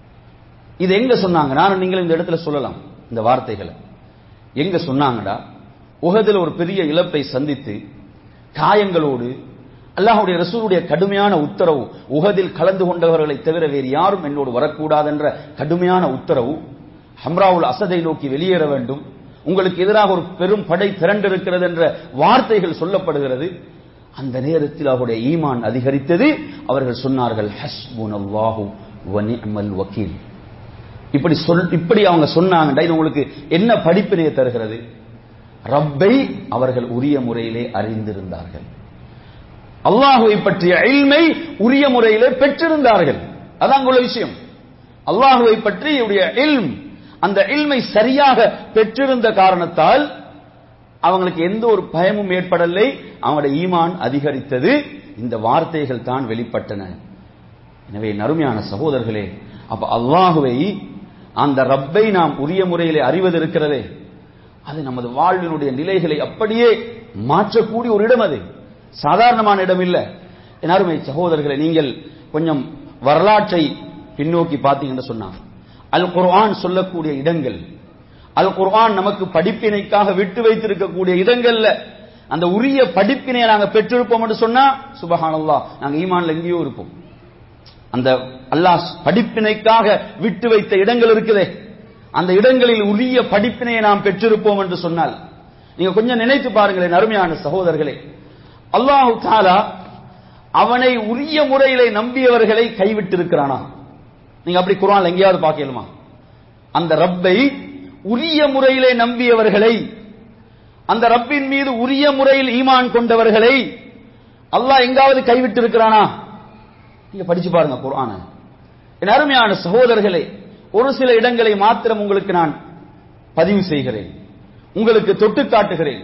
இது எங்க சொன்னாங்க நானும் நீங்களும் இந்த இடத்துல சொல்லலாம் இந்த வார்த்தைகளை எங்க சொன்னாங்கடா உகதில் ஒரு பெரிய இழப்பை சந்தித்து காயங்களோடு அல்லாஹ்வுடைய ரசூலுடைய கடுமையான உத்தரவு உகதில் கலந்து கொண்டவர்களை தவிர வேறு யாரும் என்னோடு வரக்கூடாது என்ற கடுமையான உத்தரவு ஹம்ராவுல் அசதை நோக்கி வெளியேற வேண்டும் உங்களுக்கு எதிராக ஒரு பெரும் படை திரண்டிருக்கிறது என்ற வார்த்தைகள் சொல்லப்படுகிறது அந்த நேரத்தில் அவருடைய ஈமான் அதிகரித்தது அவர்கள் சொன்னார்கள் ஹஸ்புனல்லாஹு வ நிஅமல் வக்கீல் இப்படி சொல் இப்படி அவங்க சொன்னாங்கடா இது உங்களுக்கு என்ன படிப்பினையை தருகிறது ரப்பை அவர்கள் உரிய முறையிலே அறிந்திருந்தார்கள் அல்லாஹுவை பற்றிய இல்மை உரிய முறையிலே பெற்றிருந்தார்கள் அதான் உள்ள விஷயம் அல்லாஹுவை பற்றிய இல்ம் அந்த இல்மை சரியாக பெற்றிருந்த காரணத்தால் அவங்களுக்கு எந்த ஒரு பயமும் ஏற்படலை அவங்களுடைய ஈமான் அதிகரித்தது இந்த வார்த்தைகள் தான் வெளிப்பட்டன எனவே நறுமையான சகோதரர்களே அப்ப அல்லாஹுவை அந்த ரப்பை நாம் உரிய முறையிலே அறிவது இருக்கிறதே அது நமது வாழ்வினுடைய நிலைகளை அப்படியே மாற்றக்கூடிய ஒரு இடம் அது சாதாரணமான இடம் இல்ல என் அருமை சகோதரர்களை நீங்கள் கொஞ்சம் வரலாற்றை பின்னோக்கி பார்த்தீங்கன்னு சொன்னாங்க அல் குர்ஆன் சொல்லக்கூடிய இடங்கள் அல் குர்ஆன் நமக்கு படிப்பினைக்காக விட்டு வைத்திருக்கக்கூடிய இடங்கள்ல அந்த உரிய படிப்பினை நாங்க பெற்றிருப்போம் என்று சொன்னா சுபஹானல்லாஹ் நாங்க ஈமான்ல எங்கேயோ இருப்போம் அந்த அல்லாஹ் படிப்பினைக்காக விட்டு வைத்த இடங்கள் இருக்குதே அந்த இடங்களில் உரிய படிப்பினையை நாம் பெற்றிருப்போம் என்று சொன்னால் நீங்க கொஞ்சம் நினைத்து பாருங்களேன் அருமையான சகோதரர்களே அல்லாஹு தாலா அவனை உரிய முறையிலே நம்பியவர்களை கைவிட்டிருக்கிறானா நீங்க அப்படி குர்ஆன்ல எங்கேயாவது பார்க்கலுமா அந்த ரப்பை உரிய முறையிலே நம்பியவர்களை அந்த ரப்பின் மீது உரிய முறையில் ஈமான் கொண்டவர்களை அல்லாஹ் எங்காவது கைவிட்டு இருக்கிறானா நீங்க படிச்சு பாருங்க குர்ஆன என் அருமையான சகோதரர்களே ஒரு சில இடங்களை மாத்திரம் உங்களுக்கு நான் பதிவு செய்கிறேன் உங்களுக்கு தொட்டு காட்டுகிறேன்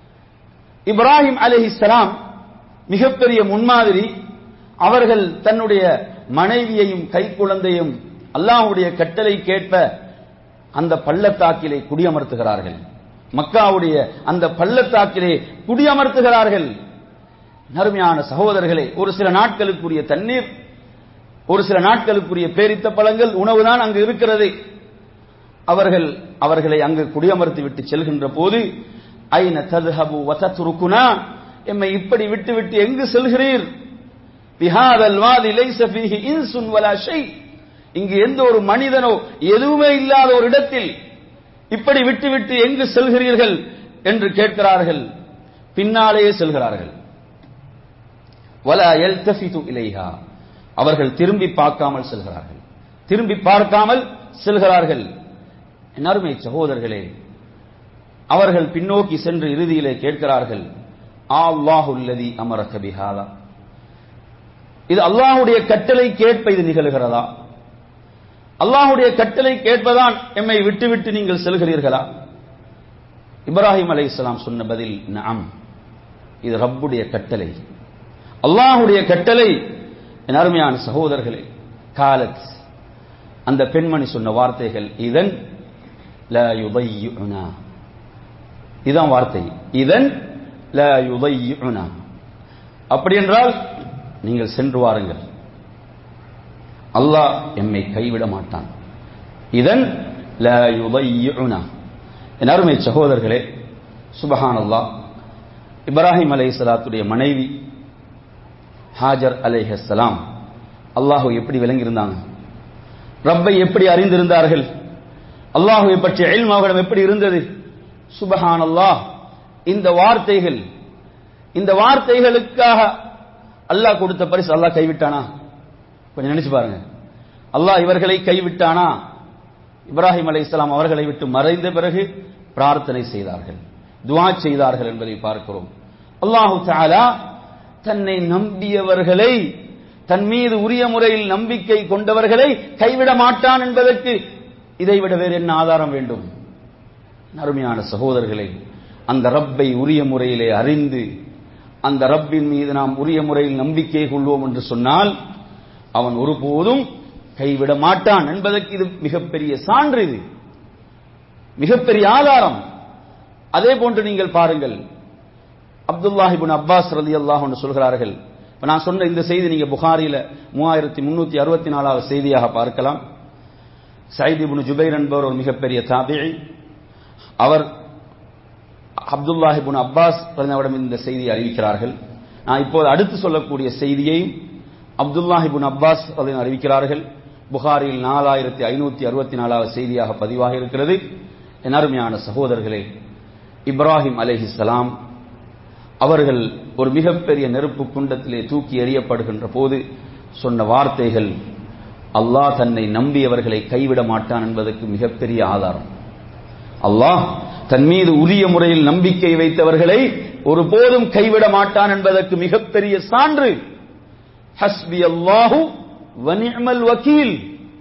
இப்ராஹிம் அலைஹிஸ்ஸலாம் மிகப்பெரிய முன்மாதிரி அவர்கள் தன்னுடைய மனைவியையும் கைக்குழந்தையும் அல்லாஹ்வுடைய கட்டளை கேட்ப அந்த பள்ளத்தாக்கிலே குடியமர்த்துகிறார்கள் மக்காவுடைய அந்த பள்ளத்தாக்கிலே குடியமர்த்துகிறார்கள் நறுமையான சகோதரர்களே ஒரு சில நாட்களுக்குரிய தண்ணீர் ஒரு சில நாட்களுக்குரிய பேரித்த பழங்கள் உணவுதான் அங்கு இருக்கிறது அவர்கள் அவர்களை அங்கு குடியமர்த்தி விட்டு செல்கின்ற போது ஐன ததுஹபு வதத்ருக்குனா எம்மை இப்படி விட்டு விட்டு எங்கு செல்கிறீர் பிஹாதல் வாதி லைஸ ஃபீஹி இன்சுன் வலா ஷை இங்கு எந்த ஒரு மனிதனோ எதுவுமே இல்லாத ஒரு இடத்தில் இப்படி விட்டு விட்டு எங்கு செல்கிறீர்கள் என்று கேட்கிறார்கள் பின்னாலேயே செல்கிறார்கள் வலா யல்தஃபிது இலைஹா அவர்கள் திரும்பி பார்க்காமல் செல்கிறார்கள் திரும்பி பார்க்காமல் செல்கிறார்கள் என் அருமை சகோதரர்களே அவர்கள் பின்னோக்கி சென்று இறுதியிலே கேட்கிறார்கள் அல்லாஹுல்லதி அமரக பிஹாதா இது அல்லாஹுடைய கட்டளை கேட்ப இது நிகழ்கிறதா அல்லாஹுடைய கட்டளை கேட்பதான் எம்மை விட்டுவிட்டு நீங்கள் செல்கிறீர்களா இப்ராஹிம் அலைஹிஸ்ஸலாம் சொன்ன பதில் நஅம் இது ரப்புடைய கட்டளை அல்லாஹுடைய கட்டளை என் அருமையான சகோதரர்களே காலத் அந்த பெண்மணி சொன்ன வார்த்தைகள் இதன் ல யுதையுனா இதான் வார்த்தை இதன் ல யுதையுனா அப்படி என்றால் நீங்கள் சென்று வாருங்கள் அல்லாஹ் எம்மை கைவிட மாட்டான் இதன் ல யுதையுனா என் அருமை சகோதரர்களே சுபஹான் அல்லாஹ் இப்ராஹிம் அலை சலாத்துடைய மனைவி ஹாஜர் அலைஹலாம் அல்லாஹு எப்படி விளங்கியிருந்தாங்க ரப்பை எப்படி அறிந்திருந்தார்கள் அல்லாஹுவை பற்றிய எல்ம் அவரிடம் எப்படி இருந்தது சுபஹான் அல்லாஹ் இந்த வார்த்தைகள் இந்த வார்த்தைகளுக்காக அல்லாஹ் கொடுத்த பரிசு அல்லாஹ் கைவிட்டானா கொஞ்சம் நினைச்சு பாருங்க அல்லாஹ் இவர்களை கைவிட்டானா இப்ராஹிம் அலை இஸ்லாம் அவர்களை விட்டு மறைந்த பிறகு பிரார்த்தனை செய்தார்கள் துவா செய்தார்கள் என்பதை பார்க்கிறோம் அல்லாஹு தாலா தன்னை நம்பியவர்களை தன் மீது உரிய முறையில் நம்பிக்கை கொண்டவர்களை கைவிட மாட்டான் என்பதற்கு இதைவிட வேறு என்ன ஆதாரம் வேண்டும் அருமையான சகோதரர்களே அந்த ரப்பை உரிய முறையிலே அறிந்து அந்த ரப்பின் மீது நாம் உரிய முறையில் நம்பிக்கை கொள்வோம் என்று சொன்னால் அவன் ஒருபோதும் கைவிட மாட்டான் என்பதற்கு இது மிகப்பெரிய சான்று இது மிகப்பெரிய ஆதாரம் அதே போன்று நீங்கள் பாருங்கள் அப்துல்லாஹிபின் அப்பாஸ் ரலி அல்லாஹ் சொல்கிறார்கள் இப்ப நான் சொன்ன இந்த செய்தி நீங்க புகாரில மூவாயிரத்தி முன்னூத்தி அறுபத்தி நாலாவது செய்தியாக பார்க்கலாம் சைதிபுன் ஜுபைர் என்பவர் ஒரு மிகப்பெரிய தாபிழி அவர் அப்துல்லாஹிபுன் அப்பாஸ் அவரிடம் இந்த செய்தியை அறிவிக்கிறார்கள் நான் இப்போது அடுத்து சொல்லக்கூடிய செய்தியையும் அப்துல்லாஹிபுன் அப்பாஸ் அவர்கள் அறிவிக்கிறார்கள் புகாரில் நாலாயிரத்தி ஐநூத்தி அறுபத்தி நாலாவது செய்தியாக பதிவாக இருக்கிறது என் அருமையான சகோதரர்களே இப்ராஹிம் அலைஹிஸ்ஸலாம் அவர்கள் ஒரு மிகப்பெரிய நெருப்பு குண்டத்திலே தூக்கி எறியப்படுகின்ற போது சொன்ன வார்த்தைகள் அல்லாஹ் தன்னை நம்பியவர்களை கைவிட மாட்டான் என்பதற்கு மிகப்பெரிய ஆதாரம் அல்லாஹ் தன் மீது உரிய முறையில் நம்பிக்கை வைத்தவர்களை ஒருபோதும் கைவிட மாட்டான் என்பதற்கு மிகப்பெரிய சான்று ஹஸ்பி அல்லாஹு வனிமல் வக்கீல்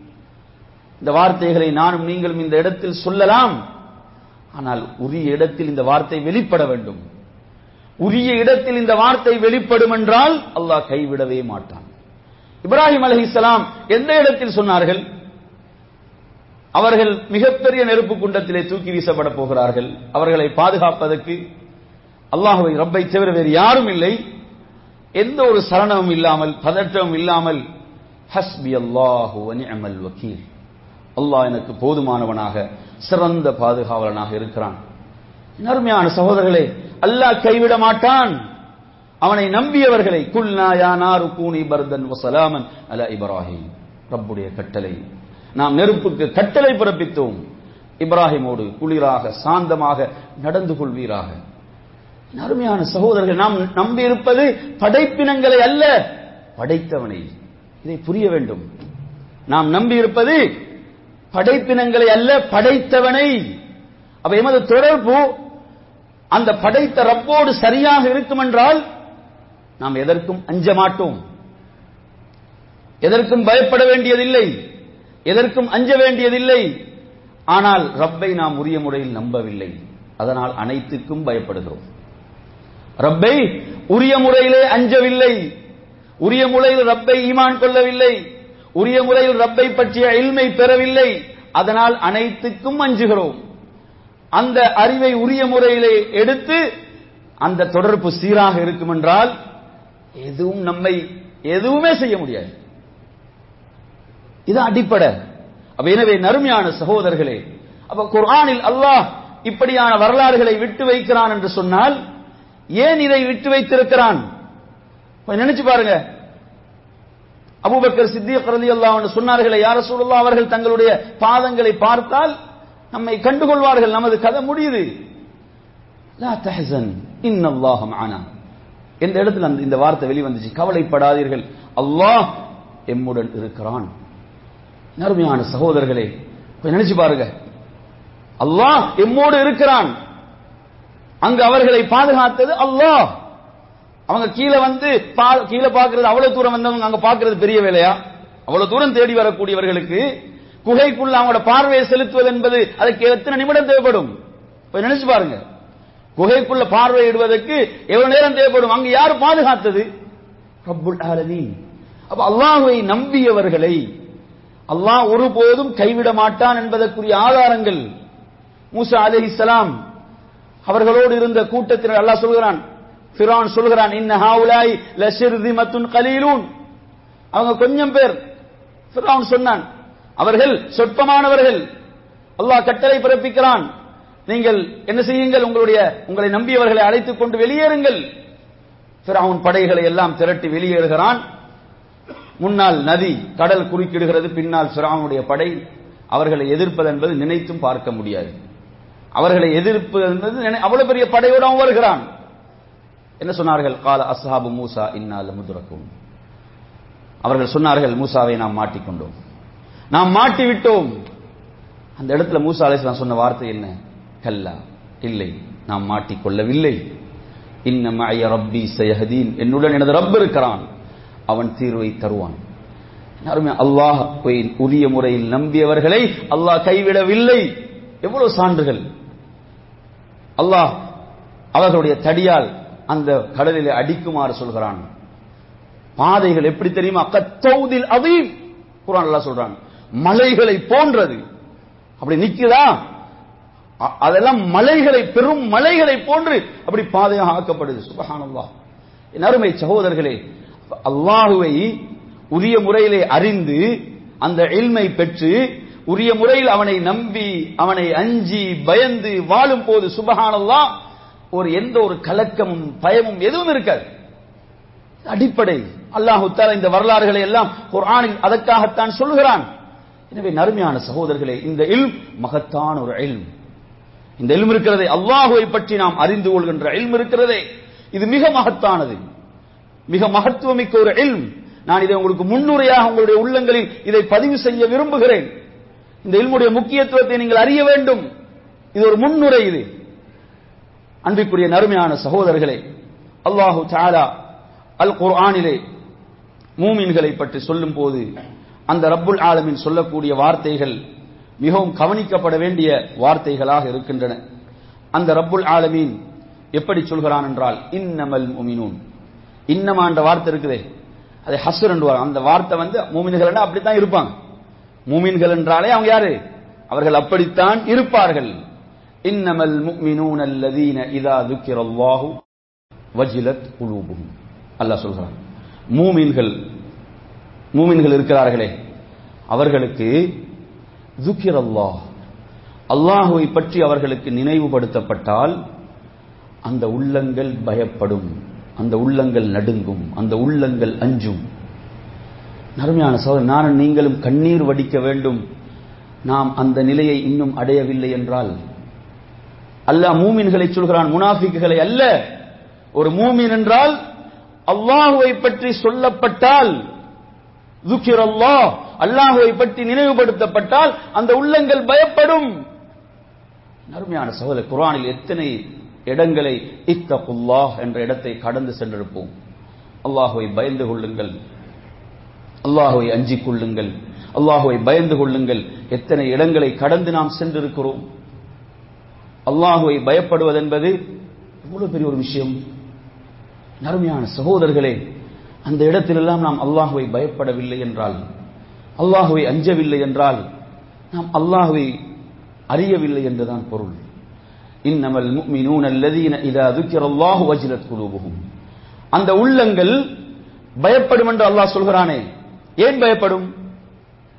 இந்த வார்த்தைகளை நானும் நீங்களும் இந்த இடத்தில் சொல்லலாம் ஆனால் உரிய இடத்தில் இந்த வார்த்தை வெளிப்பட வேண்டும் உரிய இடத்தில் இந்த வார்த்தை வெளிப்படும் என்றால் அல்லாஹ் கைவிடவே மாட்டான் இப்ராஹிம் அலஹிசலாம் எந்த இடத்தில் சொன்னார்கள் அவர்கள் மிகப்பெரிய நெருப்பு குண்டத்திலே தூக்கி வீசப்பட போகிறார்கள் அவர்களை பாதுகாப்பதற்கு அல்லாஹுவை ரப்பை தவிர வேறு யாரும் இல்லை எந்த ஒரு சரணமும் இல்லாமல் பதற்றமும் இல்லாமல் ஹஸ்பி அல்லாஹு அமல் வக்கீல் அல்லாஹ் எனக்கு போதுமானவனாக சிறந்த பாதுகாவலனாக இருக்கிறான் அருமையான சகோதரர்களே அல்லாஹ் கைவிட மாட்டான் அவனை நம்பியவர்களை குல்நாயானாரு கூனி பர்தன் வசலாமன் அல இப்ராஹிம் ரப்புடைய கட்டளை நாம் நெருப்புக்கு கட்டளை பிறப்பித்தோம் இப்ராஹிமோடு குளிராக சாந்தமாக நடந்து கொள்வீராக அருமையான சகோதரர்கள் நாம் நம்பி இருப்பது படைப்பினங்களை அல்ல படைத்தவனை இதை புரிய வேண்டும் நாம் நம்பி இருப்பது படைப்பினங்களை அல்ல படைத்தவனை அப்ப எமது தொடர்பு அந்த படைத்த ரப்போடு சரியாக இருக்கும் என்றால் நாம் எதற்கும் அஞ்ச மாட்டோம் எதற்கும் பயப்பட வேண்டியதில்லை எதற்கும் அஞ்ச வேண்டியதில்லை ஆனால் ரப்பை நாம் உரிய முறையில் நம்பவில்லை அதனால் அனைத்துக்கும் பயப்படுகிறோம் ரப்பை உரிய முறையிலே அஞ்சவில்லை உரிய முறையில் ரப்பை ஈமான் கொள்ளவில்லை உரிய முறையில் ரப்பை பற்றிய இல்மை பெறவில்லை அதனால் அனைத்துக்கும் அஞ்சுகிறோம் அந்த அறிவை உரிய முறையிலே எடுத்து அந்த தொடர்பு சீராக இருக்கும் என்றால் எதுவும் நம்மை எதுவுமே செய்ய முடியாது இது அடிப்படை அப்ப எனவே நறுமையான சகோதரர்களே அப்ப குர்ஆனில் அல்லாஹ் இப்படியான வரலாறுகளை விட்டு வைக்கிறான் என்று சொன்னால் ஏன் இதை விட்டு வைத்திருக்கிறான் கொஞ்சம் நினைச்சு பாருங்க அபூபக்கர் சித்திக் ரலியல்லாஹு அன்ஹு சொன்னார்களே யார் ரசூலுல்லாஹ் அவர்கள் தங்களுடைய பாதங்களை பார்த்தால் நம்மை கண்டுகொள்வார்கள் நமது கதை முடியுது லா தஹசன் இன்னல்லாஹு மஅனா எந்த இடத்துல அந்த இந்த வார்த்தை வெளிவந்துச்சு கவலைப்படாதீர்கள் அல்லாஹ் எம்முடன் இருக்கிறான் நறுமையான சகோதரர்களே கொஞ்சம் நினைச்சு பாருங்க அல்லாஹ் எம்மோடு இருக்கிறான் அங்கு அவர்களை பாதுகாத்தது அல்லாஹ் அவங்க கீழே வந்து பா- கீழே பார்க்கிறது அவ்வளவு தூரம் வந்தவங்க அங்க பார்க்கிறது பெரிய வேலையா அவ்வளவு தூரம் தேடி வரக்கூடியவர்களுக்கு குகைக்குள்ள அவங்களோட பார்வையை செலுத்துவது என்பது அதுக்கு எத்தனை நிமிடம் தேவைப்படும் போய் நினைச்சு பாருங்க குகைக்குள்ள பார்வையிடுவதற்கு எவ்வளவு நேரம் தேவைப்படும் அங்க யார் பாதுகாத்தது ரப்புல் ஆலமீன் அப்ப அல்லாஹ்வை நம்பியவர்களை அல்லாஹ் ஒருபோதும் கைவிட மாட்டான் என்பதற்குரிய ஆதாரங்கள் மூசா அலைஹிஸ்ஸலாம் அவர்களோடு இருந்த கூட்டத்தினர் அல்லாஹ் சொல்கிறான் ஃபிரௌன் சொல்கிறான் இன்ன ஹாவுலாய் லஷிர்திமத்துன் கலீலூன் அவங்க கொஞ்சம் பேர் ஃபிரௌன் சொன்னான் அவர்கள் சொற்பமானவர்கள் அல்லாஹ் கட்டளை பிறப்பிக்கிறான் நீங்கள் என்ன செய்யுங்கள் உங்களுடைய உங்களை நம்பியவர்களை அழைத்துக் கொண்டு வெளியேறுங்கள் ஃபிரௌன் படைகளை எல்லாம் திரட்டி வெளியேறுகிறான் முன்னால் நதி கடல் குறுக்கிடுகிறது பின்னால் ஃபிரௌனுடைய படை அவர்களை எதிர்ப்பது என்பது நினைத்தும் பார்க்க முடியாது அவர்களை எதிர்ப்பு என்பது நினை- அவ்வளவு பெரிய படையோடு அவன் வருகிறான் என்ன சொன்னார்கள் கால அஸ்ஹாபு மூசா இன்னால் முதுரக்கும் அவர்கள் சொன்னார்கள் மூசாவை நாம் மாட்டிக்கொண்டோம் நாம் மாட்டி விட்டோம் அந்த இடத்துல மூசா அலைஹிஸ்ஸலாம் சொன்ன வார்த்தை என்ன கல்லா இல்லை நாம் மாட்டிக்கொள்ளவில்லை இன்ன மஅய ரப்பி சயஹதீன் என்னுடன் எனது ரப் இருக்கிறான் அவன் தீர்வை தருவான் யாருமே அல்லாஹ் உரிய முறையில் நம்பியவர்களை அல்லாஹ் கைவிடவில்லை எவ்வளவு சான்றுகள் அல்லாஹ் அவர்களுடைய தடியால் அந்த கடலிலே அடிக்குமாறு சொல்கிறான் பாதைகள் எப்படி தெரியுமா கத்தௌதில் அதீம் குர்ஆன் அல்லாஹ் சொல்றான் மலைகளை போன்றது அப்படி நிக்குதா அ- அதெல்லாம் மலைகளை பெரும் மலைகளை போன்று அப்படி பாதையாக ஆக்கப்படுது சுபஹானல்லாஹ் என் அருமை சகோதரர்களே அல்லாஹுவை உரிய முறையிலே அறிந்து அந்த இல்மை பெற்று உரிய முறையில் அவனை நம்பி அவனை அஞ்சி பயந்து வாழும் போது சுபஹானல்லாஹ் ஒரு எந்த ஒரு கலக்கமும் பயமும் எதுவும் இருக்காது அடிப்படை அல்லாஹு தஆலா இந்த வரலாறுகளை எல்லாம் குர்ஆனில் அதற்காகத்தான் சொல்கிறான் எனவே நறுமையான சகோதரர்களே இந்த இல்ம் மகத்தான ஒரு இல்ம் இந்த இல்ம் இருக்கிறதே அல்லாஹுவை பற்றி நாம் அறிந்து கொள்கின்ற இல்ம் இருக்கிறதே இது மிக மகத்தானது மிக மகத்துவமிக்க ஒரு இல்ம் நான் இதை உங்களுக்கு முன்னுரையாக உங்களுடைய உள்ளங்களில் இதை பதிவு செய்ய விரும்புகிறேன் இந்த இல்முடைய முக்கியத்துவத்தை நீங்கள் அறிய வேண்டும் இது ஒரு முன்னுரை இது அன்பிற்குரிய நறுமையான சகோதரர்களே அல்லாஹு தஆலா அல் குர்ஆனிலே மூமின்களை பற்றி சொல்லும் போது அந்த ரப்புல் ஆலமீன் சொல்லக்கூடிய வார்த்தைகள் மிகவும் கவனிக்கப்பட வேண்டிய வார்த்தைகளாக இருக்கின்றன அந்த ரப்புல் ஆலமீன் எப்படி சொல்கிறான் என்றால் இன்னமல் முமினூன் இன்னமா என்ற வார்த்தை இருக்குதே அதை ஹஸ்ர் என்று வரும். அந்த வார்த்தை வந்து மூமின்கள் அப்படித்தான் இருப்பாங்க மூமின்கள் என்றாலே அவங்க யாரு அவர்கள் அப்படித்தான் இருப்பார்கள் இன்னமல் முஃமினூன அல்லதீன இதா துக்கிரல்லாஹு வஜிலத் குலூபுஹும் அல்லாஹ் சொல்கிறான் மூமின்கள் மூமின்கள் இருக்கிறார்களே அவர்களுக்கு துக்கிரல்லாஹ் அல்லாஹுவை பற்றி அவர்களுக்கு நினைவுபடுத்தப்பட்டால் அந்த உள்ளங்கள் பயப்படும் அந்த உள்ளங்கள் நடுங்கும் அந்த உள்ளங்கள் அஞ்சும் நறுமையான சோதரன் நானும் நீங்களும் கண்ணீர் வடிக்க வேண்டும் நாம் அந்த நிலையை இன்னும் அடையவில்லை என்றால் அல்லாஹ் மூமின்களை சொல்கிறான் முனாஃபிக்குகளை அல்ல ஒரு மூமின் என்றால் அல்லாஹுவை பற்றி சொல்லப்பட்டால் துக்கிர் அல்லாஹ் அல்லாஹுவை பற்றி நினைவுபடுத்தப்பட்டால் அந்த உள்ளங்கள் பயப்படும் அருமையான சகோதரர் குர்ஆனில் எத்தனை இடங்களை இத்தகுல்லாஹ் என்ற இடத்தை கடந்து சென்றிருப்போம் அல்லாஹுவை பயந்து கொள்ளுங்கள் அல்லாஹுவை அஞ்சிக் கொள்ளுங்கள் அல்லாஹுவை பயந்து கொள்ளுங்கள் எத்தனை இடங்களை கடந்து நாம் சென்றிருக்கிறோம் அல்லாஹுவை பயப்படுவதென்பது எவ்வளவு பெரிய ஒரு விஷயம் நறுமையான சகோதரர்களே அந்த இடத்திலெல்லாம் நாம் அல்லாஹுவை பயப்படவில்லை என்றால் அல்லாஹுவை அஞ்சவில்லை என்றால் நாம் அல்லாஹுவை அறியவில்லை என்றுதான் பொருள் இன்னமல் முஃமினூன அல்லதீன இதா துக்கிரல்லாஹு வஜ்லத் குலூபுஹும் அந்த உள்ளங்கள் பயப்படும் என்று அல்லாஹ் சொல்கிறானே ஏன் பயப்படும்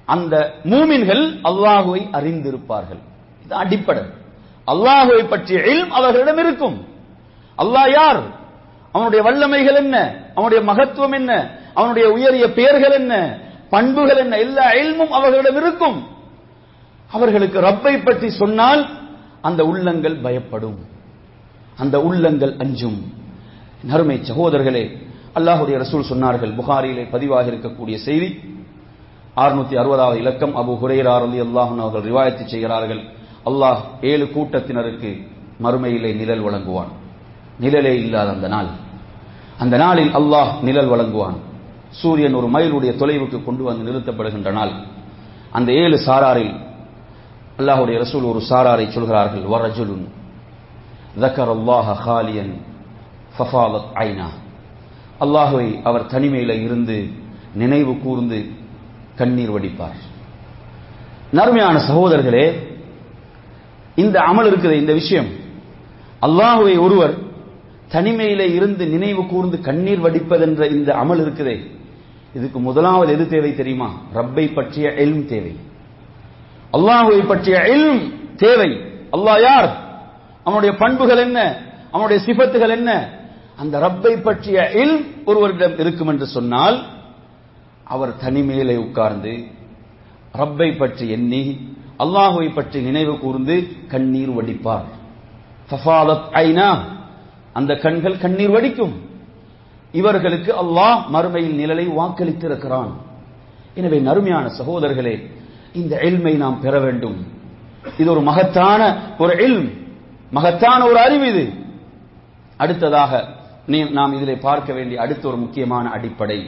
அந்த மூமின்கள் அல்லாஹுவை அறிந்திருப்பார்கள் இது அடிப்படை அல்லாஹுவை பற்றிய இல்ம் அவர்களிடம் இருக்கும் அல்லாஹ் யார் அவனுடைய வல்லமைகள் என்ன அவனுடைய மகத்துவம் என்ன அவனுடைய உயரிய பெயர்கள் என்ன பண்புகள் என்ன எல்லா இல்மும் அவர்களிடம் இருக்கும் அவர்களுக்கு ரப்பை பற்றி சொன்னால் அந்த உள்ளங்கள் பயப்படும் அந்த உள்ளங்கள் அஞ்சும் நறுமை சகோதரர்களே அல்லாஹுடைய ரசூல் சொன்னார்கள் புகாரியிலே பதிவாக இருக்கக்கூடிய செய்தி அறுநூத்தி அறுபதாவது இலக்கம் அபு ஹுரேரா அலி அல்லாஹன் அவர்கள் ரிவாயத்து செய்கிறார்கள் அல்லாஹ் ஏழு கூட்டத்தினருக்கு மறுமையிலே நிழல் வழங்குவான் நிழலே இல்லாத அந்த நாள் அந்த நாளில் அல்லாஹ் நிழல் வழங்குவான் சூரியன் ஒரு மைலுடைய தொலைவுக்கு கொண்டு வந்து நிறுத்தப்படுகின்ற நாள் அந்த ஏழு சாராரில் அல்லாஹுடைய ரசூல் ஒரு சாராரை சொல்கிறார்கள் வரஜுலுன் ذكر الله خاليا ففاضت عيناه அல்லாஹுவை அவர் தனிமையில இருந்து நினைவு கூர்ந்து கண்ணீர் வடிப்பார் நறுமையான சகோதரர்களே இந்த அமல் இருக்குது இந்த விஷயம் அல்லாஹுவை ஒருவர் தனிமையில இருந்து நினைவு கூர்ந்து கண்ணீர் வடிப்பதென்ற இந்த அமல் இருக்குதே இதுக்கு முதலாவது எது தேவை தெரியுமா ரப்பை பற்றிய எல்ம் தேவை அல்லாஹுவை பற்றிய எல்ம் தேவை அல்லாஹ் யார் அவனுடைய பண்புகள் என்ன அவனுடைய சிபத்துகள் என்ன அந்த ரப்பை பற்றிய இல் ஒருவரிடம் இருக்கும் என்று சொன்னால் அவர் தனிமையிலே உட்கார்ந்து ரப்பை பற்றி எண்ணி அல்லாஹுவை பற்றி நினைவு கூர்ந்து கண்ணீர் வடிப்பார் ஃபஃபாலத் ஐனா அந்த கண்கள் கண்ணீர் வடிக்கும் இவர்களுக்கு அல்லாஹ் மறுமையில் நிழலை வாக்களித்திருக்கிறான் எனவே நறுமையான சகோதரர்களே இந்த எல்மை நாம் பெற வேண்டும் இது ஒரு மகத்தான ஒரு எல்ம் மகத்தான ஒரு அறிவு இது அடுத்ததாக நாம் இதிலே பார்க்க வேண்டிய அடுத்த ஒரு முக்கியமான அடிப்படை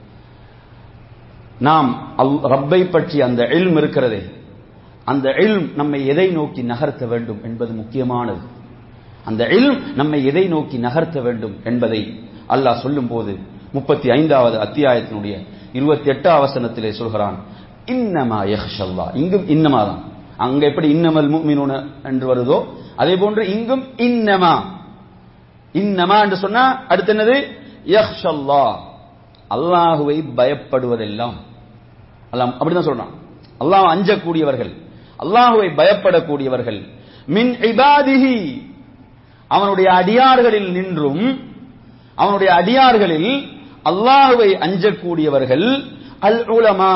நாம் ரப்பை பற்றி அந்த எல்ம் இருக்கிறதே அந்த எல்ம் நம்மை எதை நோக்கி நகர்த்த வேண்டும் என்பது முக்கியமானது அந்த எல்ம் நம்மை எதை நோக்கி நகர்த்த வேண்டும் என்பதை அல்லாஹ் சொல்லும் போது முப்பத்தி ஐந்தாவது அத்தியாயத்தினுடைய இருபத்தி எட்டாம் வசனத்திலே சொல்கிறான் இன்னமா யஹ்ஷல்லா இங்கும் இன்னமா தான் அங்க எப்படி இன்னமல் முக்மினூன என்று வருதோ அதே போன்று இங்கும் இன்னமா இன்னமா என்று சொன்னா அடுத்து என்னது யஹ்ஷல்லா அல்லாஹுவை பயப்படுவதெல்லாம் அல்லாம் அப்படிதான் சொல்றான் அல்லாஹ் அஞ்சக்கூடியவர்கள் அல்லாஹுவை பயப்படக்கூடியவர்கள் மின் இபாதிஹி அவனுடைய அடியார்களில் நின்றும் அவனுடைய அடியார்களில் அல்லாஹுவை அஞ்சக்கூடியவர்கள் அல் உலமா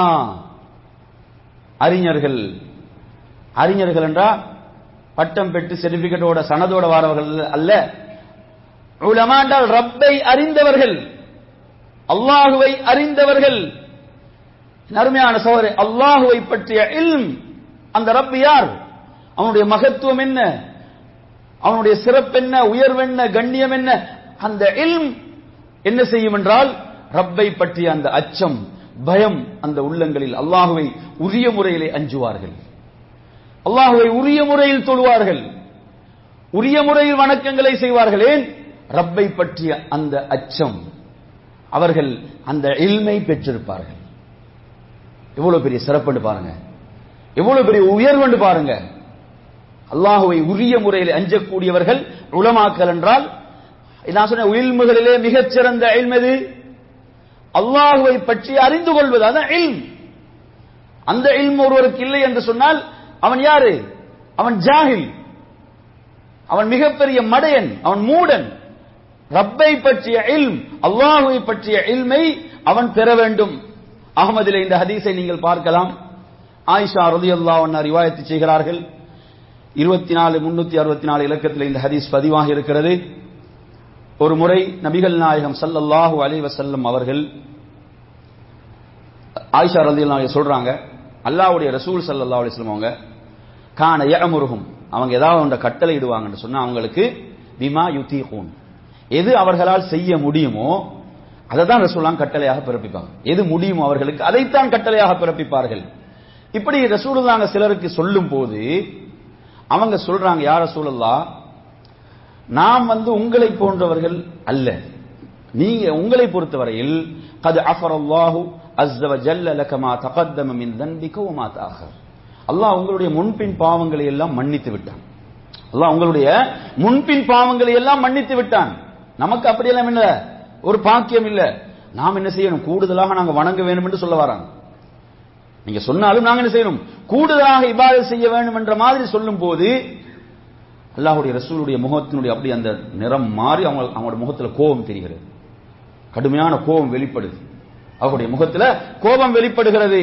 அறிஞர்கள் அறிஞர்கள் என்றா பட்டம் பெற்று சர்டிபிகேட்டோட சனதோட வாரவர்கள் அல்ல உலமா என்றால் ரப்பை அறிந்தவர்கள் அல்லாஹுவை அறிந்தவர்கள் அருமையான சோதரை அல்லாஹுவை பற்றிய இல்ம் அந்த ரப் யார் அவனுடைய மகத்துவம் என்ன அவனுடைய சிறப்பு என்ன உயர்வென்ன கண்ணியம் என்ன அந்த இல்ம் என்ன செய்யும் என்றால் ரப்பை பற்றிய அந்த அச்சம் பயம் அந்த உள்ளங்களில் அல்லாஹுவை உரிய முறையிலே அஞ்சுவார்கள் அல்லாஹுவை உரிய முறையில் தொழுவார்கள் உரிய முறையில் வணக்கங்களை செய்வார்கள் ஏன் ரப்பை பற்றிய அந்த அச்சம் அவர்கள் அந்த இல்மை பெற்றிருப்பார்கள் எவ்வளவு பெரிய சிறப்புன்னு பாருங்க எவ்வளவு பெரிய உயர்வுன்னு பாருங்க அல்லாஹுவை உரிய முறையில் அஞ்சக்கூடியவர்கள் உளமாக்கல் என்றால் நான் சொன்ன உயில்முகளிலே மிகச்சிறந்த இல்மெது அல்லாஹுவை பற்றி அறிந்து கொள்வது அதான் இல்ம் அந்த இல்ம் ஒருவருக்கு இல்லை என்று சொன்னால் அவன் யாரு அவன் ஜாகில் அவன் மிகப்பெரிய மடையன் அவன் மூடன் ரப்பை பற்றிய இல்ம் அல்லாஹுவை பற்றிய இல்மை அவன் பெற வேண்டும் அகமதிலே இந்த ஹதீஸை நீங்கள் பார்க்கலாம் ஆயிஷா ரதி அல்லா ரிவாயத்து செய்கிறார்கள் இருபத்தி நாலு முன்னூத்தி அறுபத்தி நாலு இலக்கத்தில் இந்த ஹதீஸ் பதிவாக இருக்கிறது ஒரு முறை நபிகள் நாயகம் சல்லல்லாஹு அலி வசல்லம் அவர்கள் ஆயிஷா ரதி சொல்றாங்க அல்லாவுடைய ரசூல் சல்லா அலிஸ்லம் அவங்க கான யமுருகும் அவங்க ஏதாவது ஒன்றை கட்டளை இடுவாங்கன்னு சொன்னா அவங்களுக்கு பிமா யுத்தீகூன் எது அவர்களால் செய்ய முடியுமோ அதை தான் ரசூலாம் கட்டளையாக பிறப்பிப்பாங்க எது முடியுமோ அவர்களுக்கு அதைத்தான் கட்டளையாக பிறப்பிப்பார்கள் இப்படி ரசூலுல்லாங்க சிலருக்கு சொல்லும் போது அவங்க சொல்றாங்க யார சூழல்லா நாம் வந்து உங்களை போன்றவர்கள் அல்ல நீங்க உங்களை பொறுத்தவரையில் கது அஃபர் அல்லாஹு அஸ்தவ ஜல்ல லகமா தகத்தம மின் தன்பிக உமா தாகர் அல்லாஹ் உங்களுடைய முன்பின் பாவங்களை எல்லாம் மன்னித்து விட்டான் அல்லாஹ் உங்களுடைய முன்பின் பாவங்களை எல்லாம் மன்னித்து விட்டான் நமக்கு அப்படியெல்லாம் என்ன ஒரு பாக்கியம் இல்ல நாம் என்ன செய்யணும் கூடுதலாக நாங்க வணங்க வேண்டும் என்று சொல்ல வராங்க நீங்க சொன்னாலும் நாங்க என்ன செய்யணும் கூடுதலாக இபாதத் செய்ய வேண்டும் என்ற மாதிரி சொல்லும் போது அல்லாஹ்வுடைய ரசூலுடைய முகத்தினுடைய அப்படி அந்த நிறம் மாறி அவங்க அவங்களோட முகத்துல கோபம் தெரிகிறது கடுமையான கோபம் வெளிப்படுது அவருடைய முகத்துல கோபம் வெளிப்படுகிறது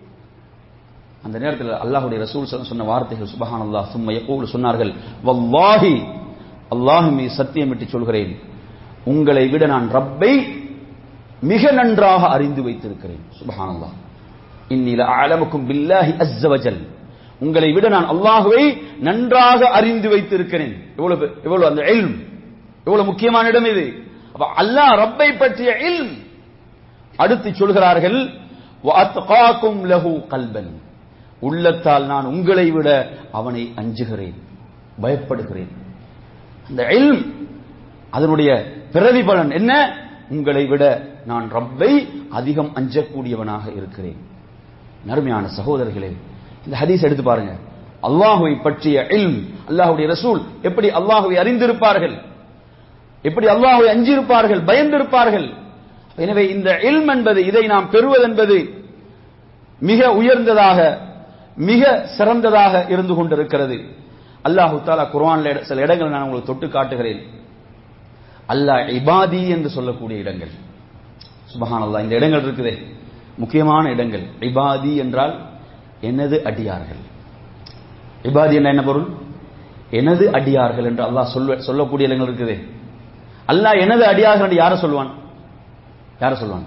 அந்த நேரத்தில் அல்லாஹ்வுடைய ரசூல் ஸல்லல்லாஹு சொன்ன வார்த்தைகள் சுபஹானல்லாஹ் சும்ம யகூல் சொன்னார்கள் வல்லாஹி அல்லாஹ் மீது சத்தியமிட்டு சொல்கிறேன் உங்களை விட நான் ரப்பை மிக நன்றாக அறிந்து வைத்திருக்கிறேன் சுபஹானல்லாஹ் இன்னி லஅலமுக்கும் பில்லாஹி அஸ்ஸ வஜல் உங்களை விட நான் அல்லாஹ்வை நன்றாக அறிந்து வைத்திருக்கிறேன் எவ்வளவு எவ்வளவு அந்த இல்ம் எவ்வளவு முக்கியமான இடம் இது அப்ப அல்லாஹ் ரப்பை பற்றிய இல்ம் அடுத்து சொல்கிறார்கள் வஅத்காக்கும் லஹு கல்பன் உள்ளத்தால் நான் உங்களை விட அவனை அஞ்சுகிறேன் பயப்படுகிறேன் அந்த இல்ம் அதனுடைய பிரதிபலன் என்ன உங்களை விட நான் ரப்பை அதிகம் அஞ்சக்கூடியவனாக இருக்கிறேன் நறுமையான சகோதரர்களே இந்த ஹதீஸ் எடுத்து பாருங்க அல்லாஹுவை பற்றிய இல்ம் அல்லாஹுடைய ரசூல் எப்படி அல்லாஹுவை அறிந்திருப்பார்கள் எப்படி அல்லாஹுவை அஞ்சிருப்பார்கள் பயந்திருப்பார்கள் எனவே இந்த இல்ம் என்பது இதை நாம் பெறுவதென்பது மிக உயர்ந்ததாக மிக சிறந்ததாக இருந்து கொண்டிருக்கிறது அல்லாஹு தாலா குர்ஆன்ல சில இடங்கள் நான் உங்களுக்கு தொட்டு காட்டுகிறேன் அல்லாஹ் இபாதி என்று சொல்லக்கூடிய இடங்கள் சுபஹான் அல்லாஹ் இந்த இடங்கள் இருக்குதே முக்கியமான இடங்கள் இபாதி என்றால் எனது அடியார்கள் இபாதி என்ற என்ன பொருள் எனது அடியார்கள் என்று அல்லாஹ் சொல்ல சொல்லக்கூடிய இடங்கள் இருக்குதே அல்லாஹ் எனது அடியார்கள் என்று யாரை சொல்லுவான் யாரை சொல்லுவான்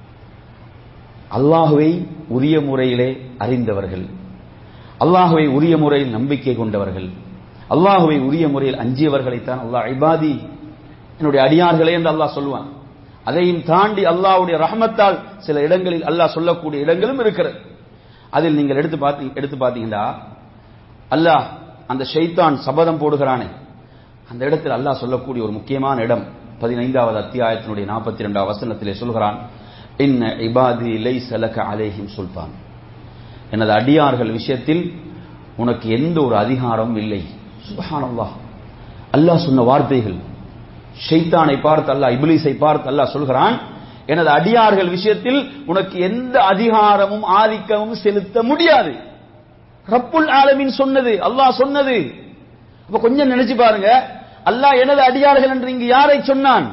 அல்லாஹுவை உரிய முறையிலே அறிந்தவர்கள் அல்லாஹுவை உரிய முறையில் நம்பிக்கை கொண்டவர்கள் அல்லாஹுவை உரிய முறையில் அஞ்சியவர்களைத்தான் அல்லாஹ் இபாதி என்னுடைய அடியார்களே என்று அல்லாஹ் சொல்லுவான் அதையும் தாண்டி அல்லாஹ்வுடைய ரஹமத்தால் சில இடங்களில் அல்லாஹ் சொல்லக்கூடிய இடங்களும் இருக்கிறது அதில் நீங்கள் எடுத்து பார்த்து எடுத்து பார்த்தீங்கன்னா அல்லாஹ் அந்த ஷைத்தான் சபதம் போடுகிறானே அந்த இடத்தில் அல்லாஹ் சொல்லக்கூடிய ஒரு முக்கியமான இடம் பதினைந்தாவது அத்தியாயத்தினுடைய நாற்பத்தி ரெண்டாவது வசனத்திலே சொல்கிறான் இன்ன இபாதி லைஸ லக அலைஹிம் சுல்தான் எனது அடியார்கள் விஷயத்தில் உனக்கு எந்த ஒரு அதிகாரமும் இல்லை சுபஹானல்லாஹ் அல்லாஹ் சொன்ன வார்த்தைகள் ஷைத்தானை பார்த்து அல்லாஹ் இப்லீஸை பார்த்து அல்லாஹ் சொல்கிறான் எனது அடியார்கள் விஷயத்தில் உனக்கு எந்த அதிகாரமும் ஆதிக்கமும் செலுத்த முடியாது ரப்புல் ஆலமீன் சொன்னது அல்லாஹ் சொன்னது அப்ப கொஞ்சம் நினைச்சு பாருங்க அல்லாஹ் எனது அடியார்கள் என்று இங்கு யாரை சொன்னான்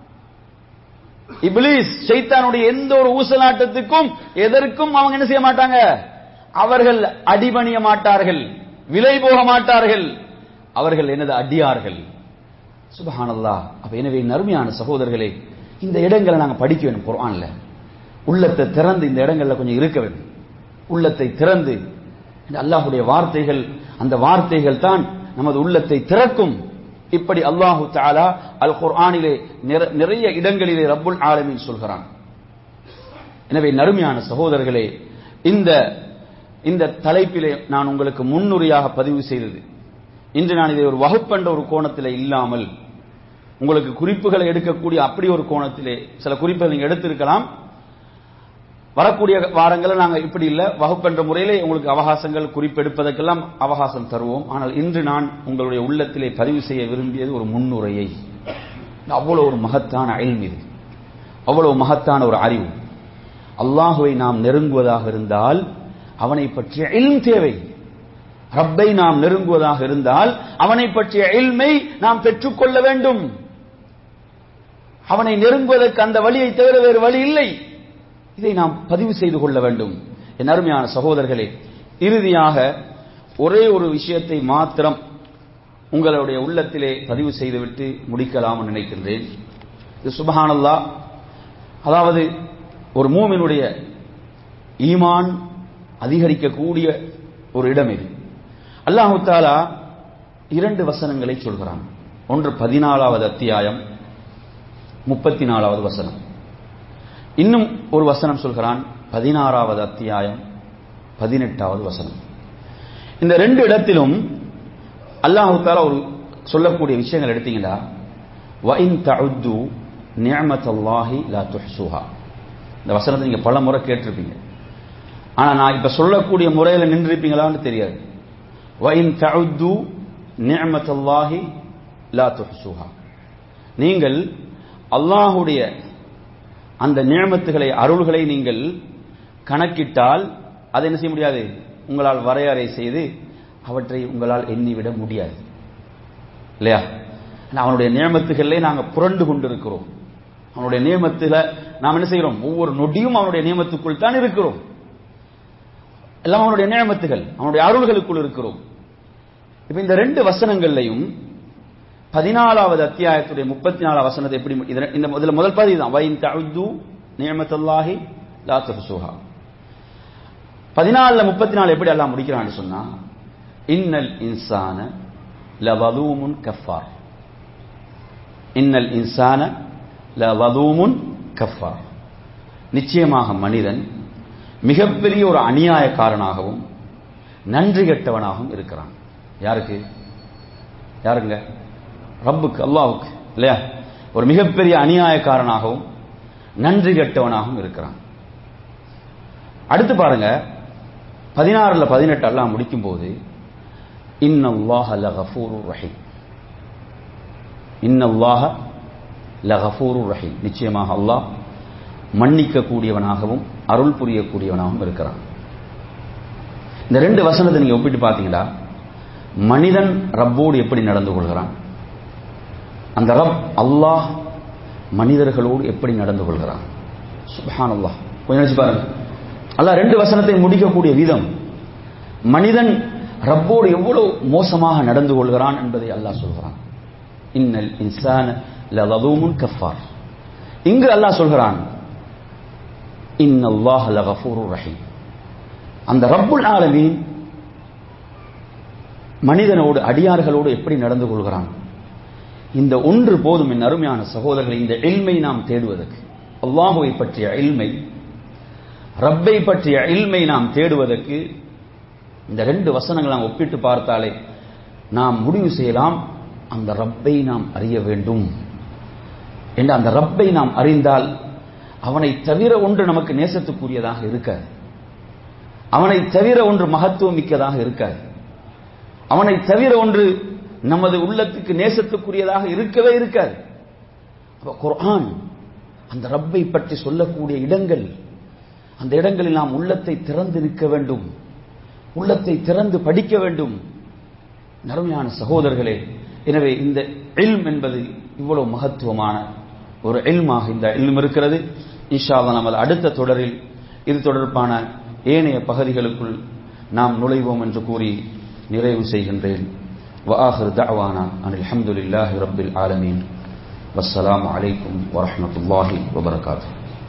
இப்லீஸ் ஷைத்தானுடைய எந்த ஒரு ஊசலாட்டத்துக்கும் எதற்கும் அவங்க என்ன செய்ய மாட்டாங்க அவர்கள் அடிபணிய மாட்டார்கள் விலை போக மாட்டார்கள் அவர்கள் எனது அடியார்கள் சுபஹானல்லா அப்ப எனவே நறுமையான சகோதரர்களே இந்த இடங்களை நாங்க படிக்க வேண்டும் குர்ஆன்ல உள்ளத்தை திறந்து இந்த இடங்கள்ல கொஞ்சம் இருக்க வேண்டும் உள்ளத்தை திறந்து இந்த அல்லாஹ்வுடைய வார்த்தைகள் அந்த வார்த்தைகள் தான் நமது உள்ளத்தை திறக்கும் இப்படி அல்லாஹு தஆலா அல் குர்ஆனிலே நிறைய இடங்களிலே ரப்புல் ஆலமீன் சொல்கிறான் எனவே நறுமையான சகோதரர்களே இந்த இந்த தலைப்பிலே நான் உங்களுக்கு முன்னுரையாக பதிவு செய்தது இன்று நான் இதை ஒரு வகுப்பென்ற ஒரு கோணத்தில் இல்லாமல் உங்களுக்கு குறிப்புகளை எடுக்கக்கூடிய அப்படி ஒரு கோணத்திலே சில குறிப்புகள் நீங்க எடுத்திருக்கலாம் வரக்கூடிய வாரங்களில் நாங்கள் இப்படி இல்லை வகுப்பென்ற முறையிலே உங்களுக்கு அவகாசங்கள் குறிப்பெடுப்பதற்கெல்லாம் அவகாசம் தருவோம் ஆனால் இன்று நான் உங்களுடைய உள்ளத்திலே பதிவு செய்ய விரும்பியது ஒரு முன்னுரையை அவ்வளவு ஒரு மகத்தான அயல் இது அவ்வளவு மகத்தான ஒரு அறிவு அல்லாஹுவை நாம் நெருங்குவதாக இருந்தால் அவனை பற்றிய இல்ம் தேவை ரப்பை நாம் நெருங்குவதாக இருந்தால் அவனை பற்றிய இல்மை நாம் பெற்றுக்கொள்ள வேண்டும் அவனை நெருங்குவதற்கு அந்த வழியை தவிர வேறு வழி இல்லை இதை நாம் பதிவு செய்து கொள்ள வேண்டும் என் அருமையான சகோதரர்களே இறுதியாக ஒரே ஒரு விஷயத்தை மாத்திரம் உங்களுடைய உள்ளத்திலே பதிவு செய்துவிட்டு முடிக்கலாம் நினைக்கின்றேன் இது சுபஹானல்லா அதாவது ஒரு மூமினுடைய ஈமான் அதிகரிக்கக்கூடிய ஒரு இடம் இது அல்லாஹு தாலா இரண்டு வசனங்களை சொல்கிறான் ஒன்று பதினாலாவது அத்தியாயம் முப்பத்தி நாலாவது வசனம் இன்னும் ஒரு வசனம் சொல்கிறான் பதினாறாவது அத்தியாயம் பதினெட்டாவது வசனம் இந்த ரெண்டு இடத்திலும் அல்லாஹு தாலா ஒரு சொல்லக்கூடிய விஷயங்கள் எடுத்தீங்கன்னா வஇன் தஉத்து நிஅமத்தல்லாஹி லா துஹ்சுஹா இந்த வசனத்தை நீங்க பல முறை கேட்டிருப்பீங்க ஆனா நான் இப்ப சொல்லக்கூடிய முறையில் நின்றிருப்பீங்களான்னு தெரியாது வஇன் தஉத்து நிஅமத்தல்லாஹி லா துஹ்சுஹா நீங்கள் அல்லாஹுடைய அந்த நியமத்துகளை அருள்களை நீங்கள் கணக்கிட்டால் அதை என்ன செய்ய முடியாது உங்களால் வரையறை செய்து அவற்றை உங்களால் எண்ணிவிட முடியாது இல்லையா அவனுடைய நியமத்துகளிலே நாங்கள் புரண்டு கொண்டிருக்கிறோம் அவனுடைய நியமத்தில் நாம் என்ன செய்கிறோம் ஒவ்வொரு நொடியும் அவனுடைய நியமத்துக்குள் தான் இருக்கிறோம் எல்லாம் அவனுடைய நியமத்துகள் அவனுடைய அருள்களுக்குள் இருக்கிறோம் இப்ப இந்த ரெண்டு வசனங்கள்லையும் பதினாலாவது அத்தியாயத்துடைய முப்பத்தி நாலாவது வசனத்தை எப்படி இந்த முதல்ல முதல் பதி தான் வைன் தஅது நியமத்துல்லாஹி லா துஹ்சுஹா பதினாலுல முப்பத்தி நாலு எப்படி எல்லாம் முடிக்கிறான்னு சொன்னா இன்னல் இன்சான லவலூமுன் கஃபார் இன்னல் இன்சான லவலூமுன் கஃபார் நிச்சயமாக மனிதன் மிகப்பெரிய ஒரு அநியாயக்காரனாகவும் நன்றி கெட்டவனாகவும் இருக்கிறான் யாருக்கு யாருங்க ரப்புக்கு அல்லாவுக்கு இல்லையா ஒரு மிகப்பெரிய அநியாயக்காரனாகவும் நன்றி கெட்டவனாகவும் இருக்கிறான் அடுத்து பாருங்க பதினாறுல பதினெட்டு எல்லாம் முடிக்கும் போது இன்னல்லாஹ லகஃபூரு ரஹீம் இன்னல்லாஹ லகஃபூரு ரஹீம் நிச்சயமாக அல்லாஹ் மன்னிக்க கூடியவனாகவும் அருள் புரியக்கூடியவனாகவும் இருக்கிறான் இந்த ரெண்டு வசனத்தை நீங்க ஒப்பிட்டு பார்த்தீங்களா மனிதன் ரப்போடு எப்படி நடந்து கொள்கிறான் அந்த ரப் அல்லாஹ் மனிதர்களோடு எப்படி நடந்து கொள்கிறான் சுபஹான் அல்லாஹ் கொஞ்சம் நினைச்சு பாருங்க அல்லாஹ் ரெண்டு வசனத்தை முடிக்கக்கூடிய விதம் மனிதன் ரப்போடு எவ்வளவு மோசமாக நடந்து கொள்கிறான் என்பதை அல்லாஹ் சொல்கிறான் இன்னல் இன்சான லலதூமுன் கஃபார் இங்கு அல்லாஹ் சொல்கிறான் இன்னல்லாஹ் லகஃபூரு ரஹீம் அந்த ரப்புல் ஆலமீன் மனிதனோடு அடியார்களோடு எப்படி நடந்து கொள்கிறான் இந்த ஒன்று போதும் என் அருமையான சகோதரர்கள் இந்த எல்மை நாம் தேடுவதற்கு அல்லாஹுவை பற்றிய எல்மை ரப்பை பற்றிய எல்மை நாம் தேடுவதற்கு இந்த ரெண்டு வசனங்கள் நாம் ஒப்பிட்டு பார்த்தாலே நாம் முடிவு செய்யலாம் அந்த ரப்பை நாம் அறிய வேண்டும் என்று அந்த ரப்பை நாம் அறிந்தால் அவனை தவிர ஒன்று நமக்கு நேசத்துக்குரியதாக இருக்காது அவனை தவிர ஒன்று மகத்துவம் மிக்கதாக இருக்காது அவனை தவிர ஒன்று நமது உள்ளத்துக்கு நேசத்துக்குரியதாக இருக்கவே இருக்காது குர்ஆன் அந்த ரப்பை பற்றி சொல்லக்கூடிய இடங்கள் அந்த இடங்களில் நாம் உள்ளத்தை திறந்து நிற்க வேண்டும் உள்ளத்தை திறந்து படிக்க வேண்டும் நறுமையான சகோதரர்களே எனவே இந்த இல்ம் என்பது இவ்வளவு மகத்துவமான ஒரு இல்மாக இந்த இல்ம் இருக்கிறது இன்ஷால்லா நமது அடுத்த தொடரில் இது தொடர்பான ஏனைய பகுதிகளுக்குள் நாம் நுழைவோம் என்று கூறி நிறைவு செய்கின்றேன் وآخر دعوانا أن الحمد لله رب العالمين والسلام عليكم ورحمة الله وبركاته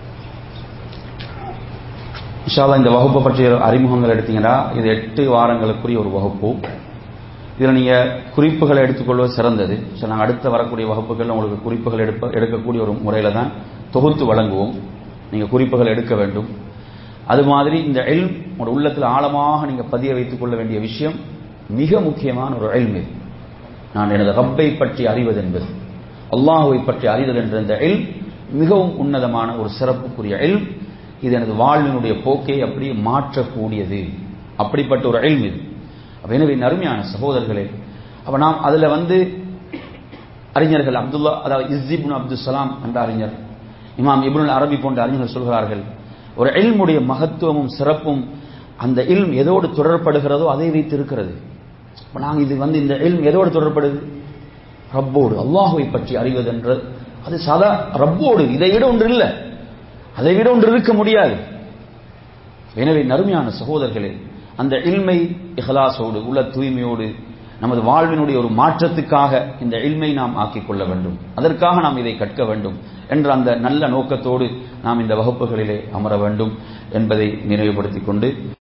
இன்ஷால்லா இந்த வகுப்பை பற்றிய அறிமுகங்கள் எடுத்தீங்கன்னா இது எட்டு வாரங்களுக்குரிய ஒரு வகுப்பு இதில் நீங்கள் குறிப்புகளை எடுத்துக்கொள்வது சிறந்தது ஸோ நாங்கள் அடுத்த வரக்கூடிய வகுப்புகள் உங்களுக்கு குறிப்புகள் எடுப்ப எடுக்கக்கூடிய ஒரு முறையில் தான் தொகுத்து வழங்குவோம் நீங்கள் குறிப்புகள் எடுக்க வேண்டும் அது மாதிரி இந்த எல் உங்களோட உள்ளத்தில் ஆழமாக நீங்கள் பதிய வைத்துக் கொள்ள வேண்டிய விஷயம் மிக முக்கியமான ஒரு எல்மு நான் எனது ரப்பை பற்றி அறிவது என்பது அல்லாஹுவை பற்றி அறிதல் என்ற இந்த எல் மிகவும் உன்னதமான ஒரு சிறப்புக்குரிய எல் இது எனது வாழ்வினுடைய போக்கை அப்படியே மாற்றக்கூடியது அப்படிப்பட்ட ஒரு எல்ம் இது அப்ப எனவே அருமையான சகோதரர்களே அப்ப நாம் அதுல வந்து அறிஞர்கள் அப்துல்லா அதாவது இஸ்ஸிபுன் அப்துல் சலாம் என்ற அறிஞர் இமாம் இப்னுல் அரபி போன்ற அறிஞர்கள் சொல்கிறார்கள் ஒரு எல்முடைய மகத்துவமும் சிறப்பும் அந்த இல்ம் எதோடு தொடர்படுகிறதோ அதை வைத்து இருக்கிறது இப்போ நாங்கள் இது வந்து இந்த இல்ம் எதோடு தொடர்படுது ரப்போடு அல்லாஹுவை பற்றி அறிவதென்று அது சதா ரப்போடு இதை விட ஒன்று இல்லை அதை விட ஒன்று இருக்க முடியாது எனவே நறுமையான சகோதரர்களே அந்த இல்மை இஹலாசோடு உள்ள தூய்மையோடு நமது வாழ்வினுடைய ஒரு மாற்றத்துக்காக இந்த இல்மை நாம் ஆக்கிக் கொள்ள வேண்டும் அதற்காக நாம் இதை கற்க வேண்டும் என்ற அந்த நல்ல நோக்கத்தோடு நாம் இந்த வகுப்புகளிலே அமர வேண்டும் என்பதை நினைவுபடுத்திக் கொண்டு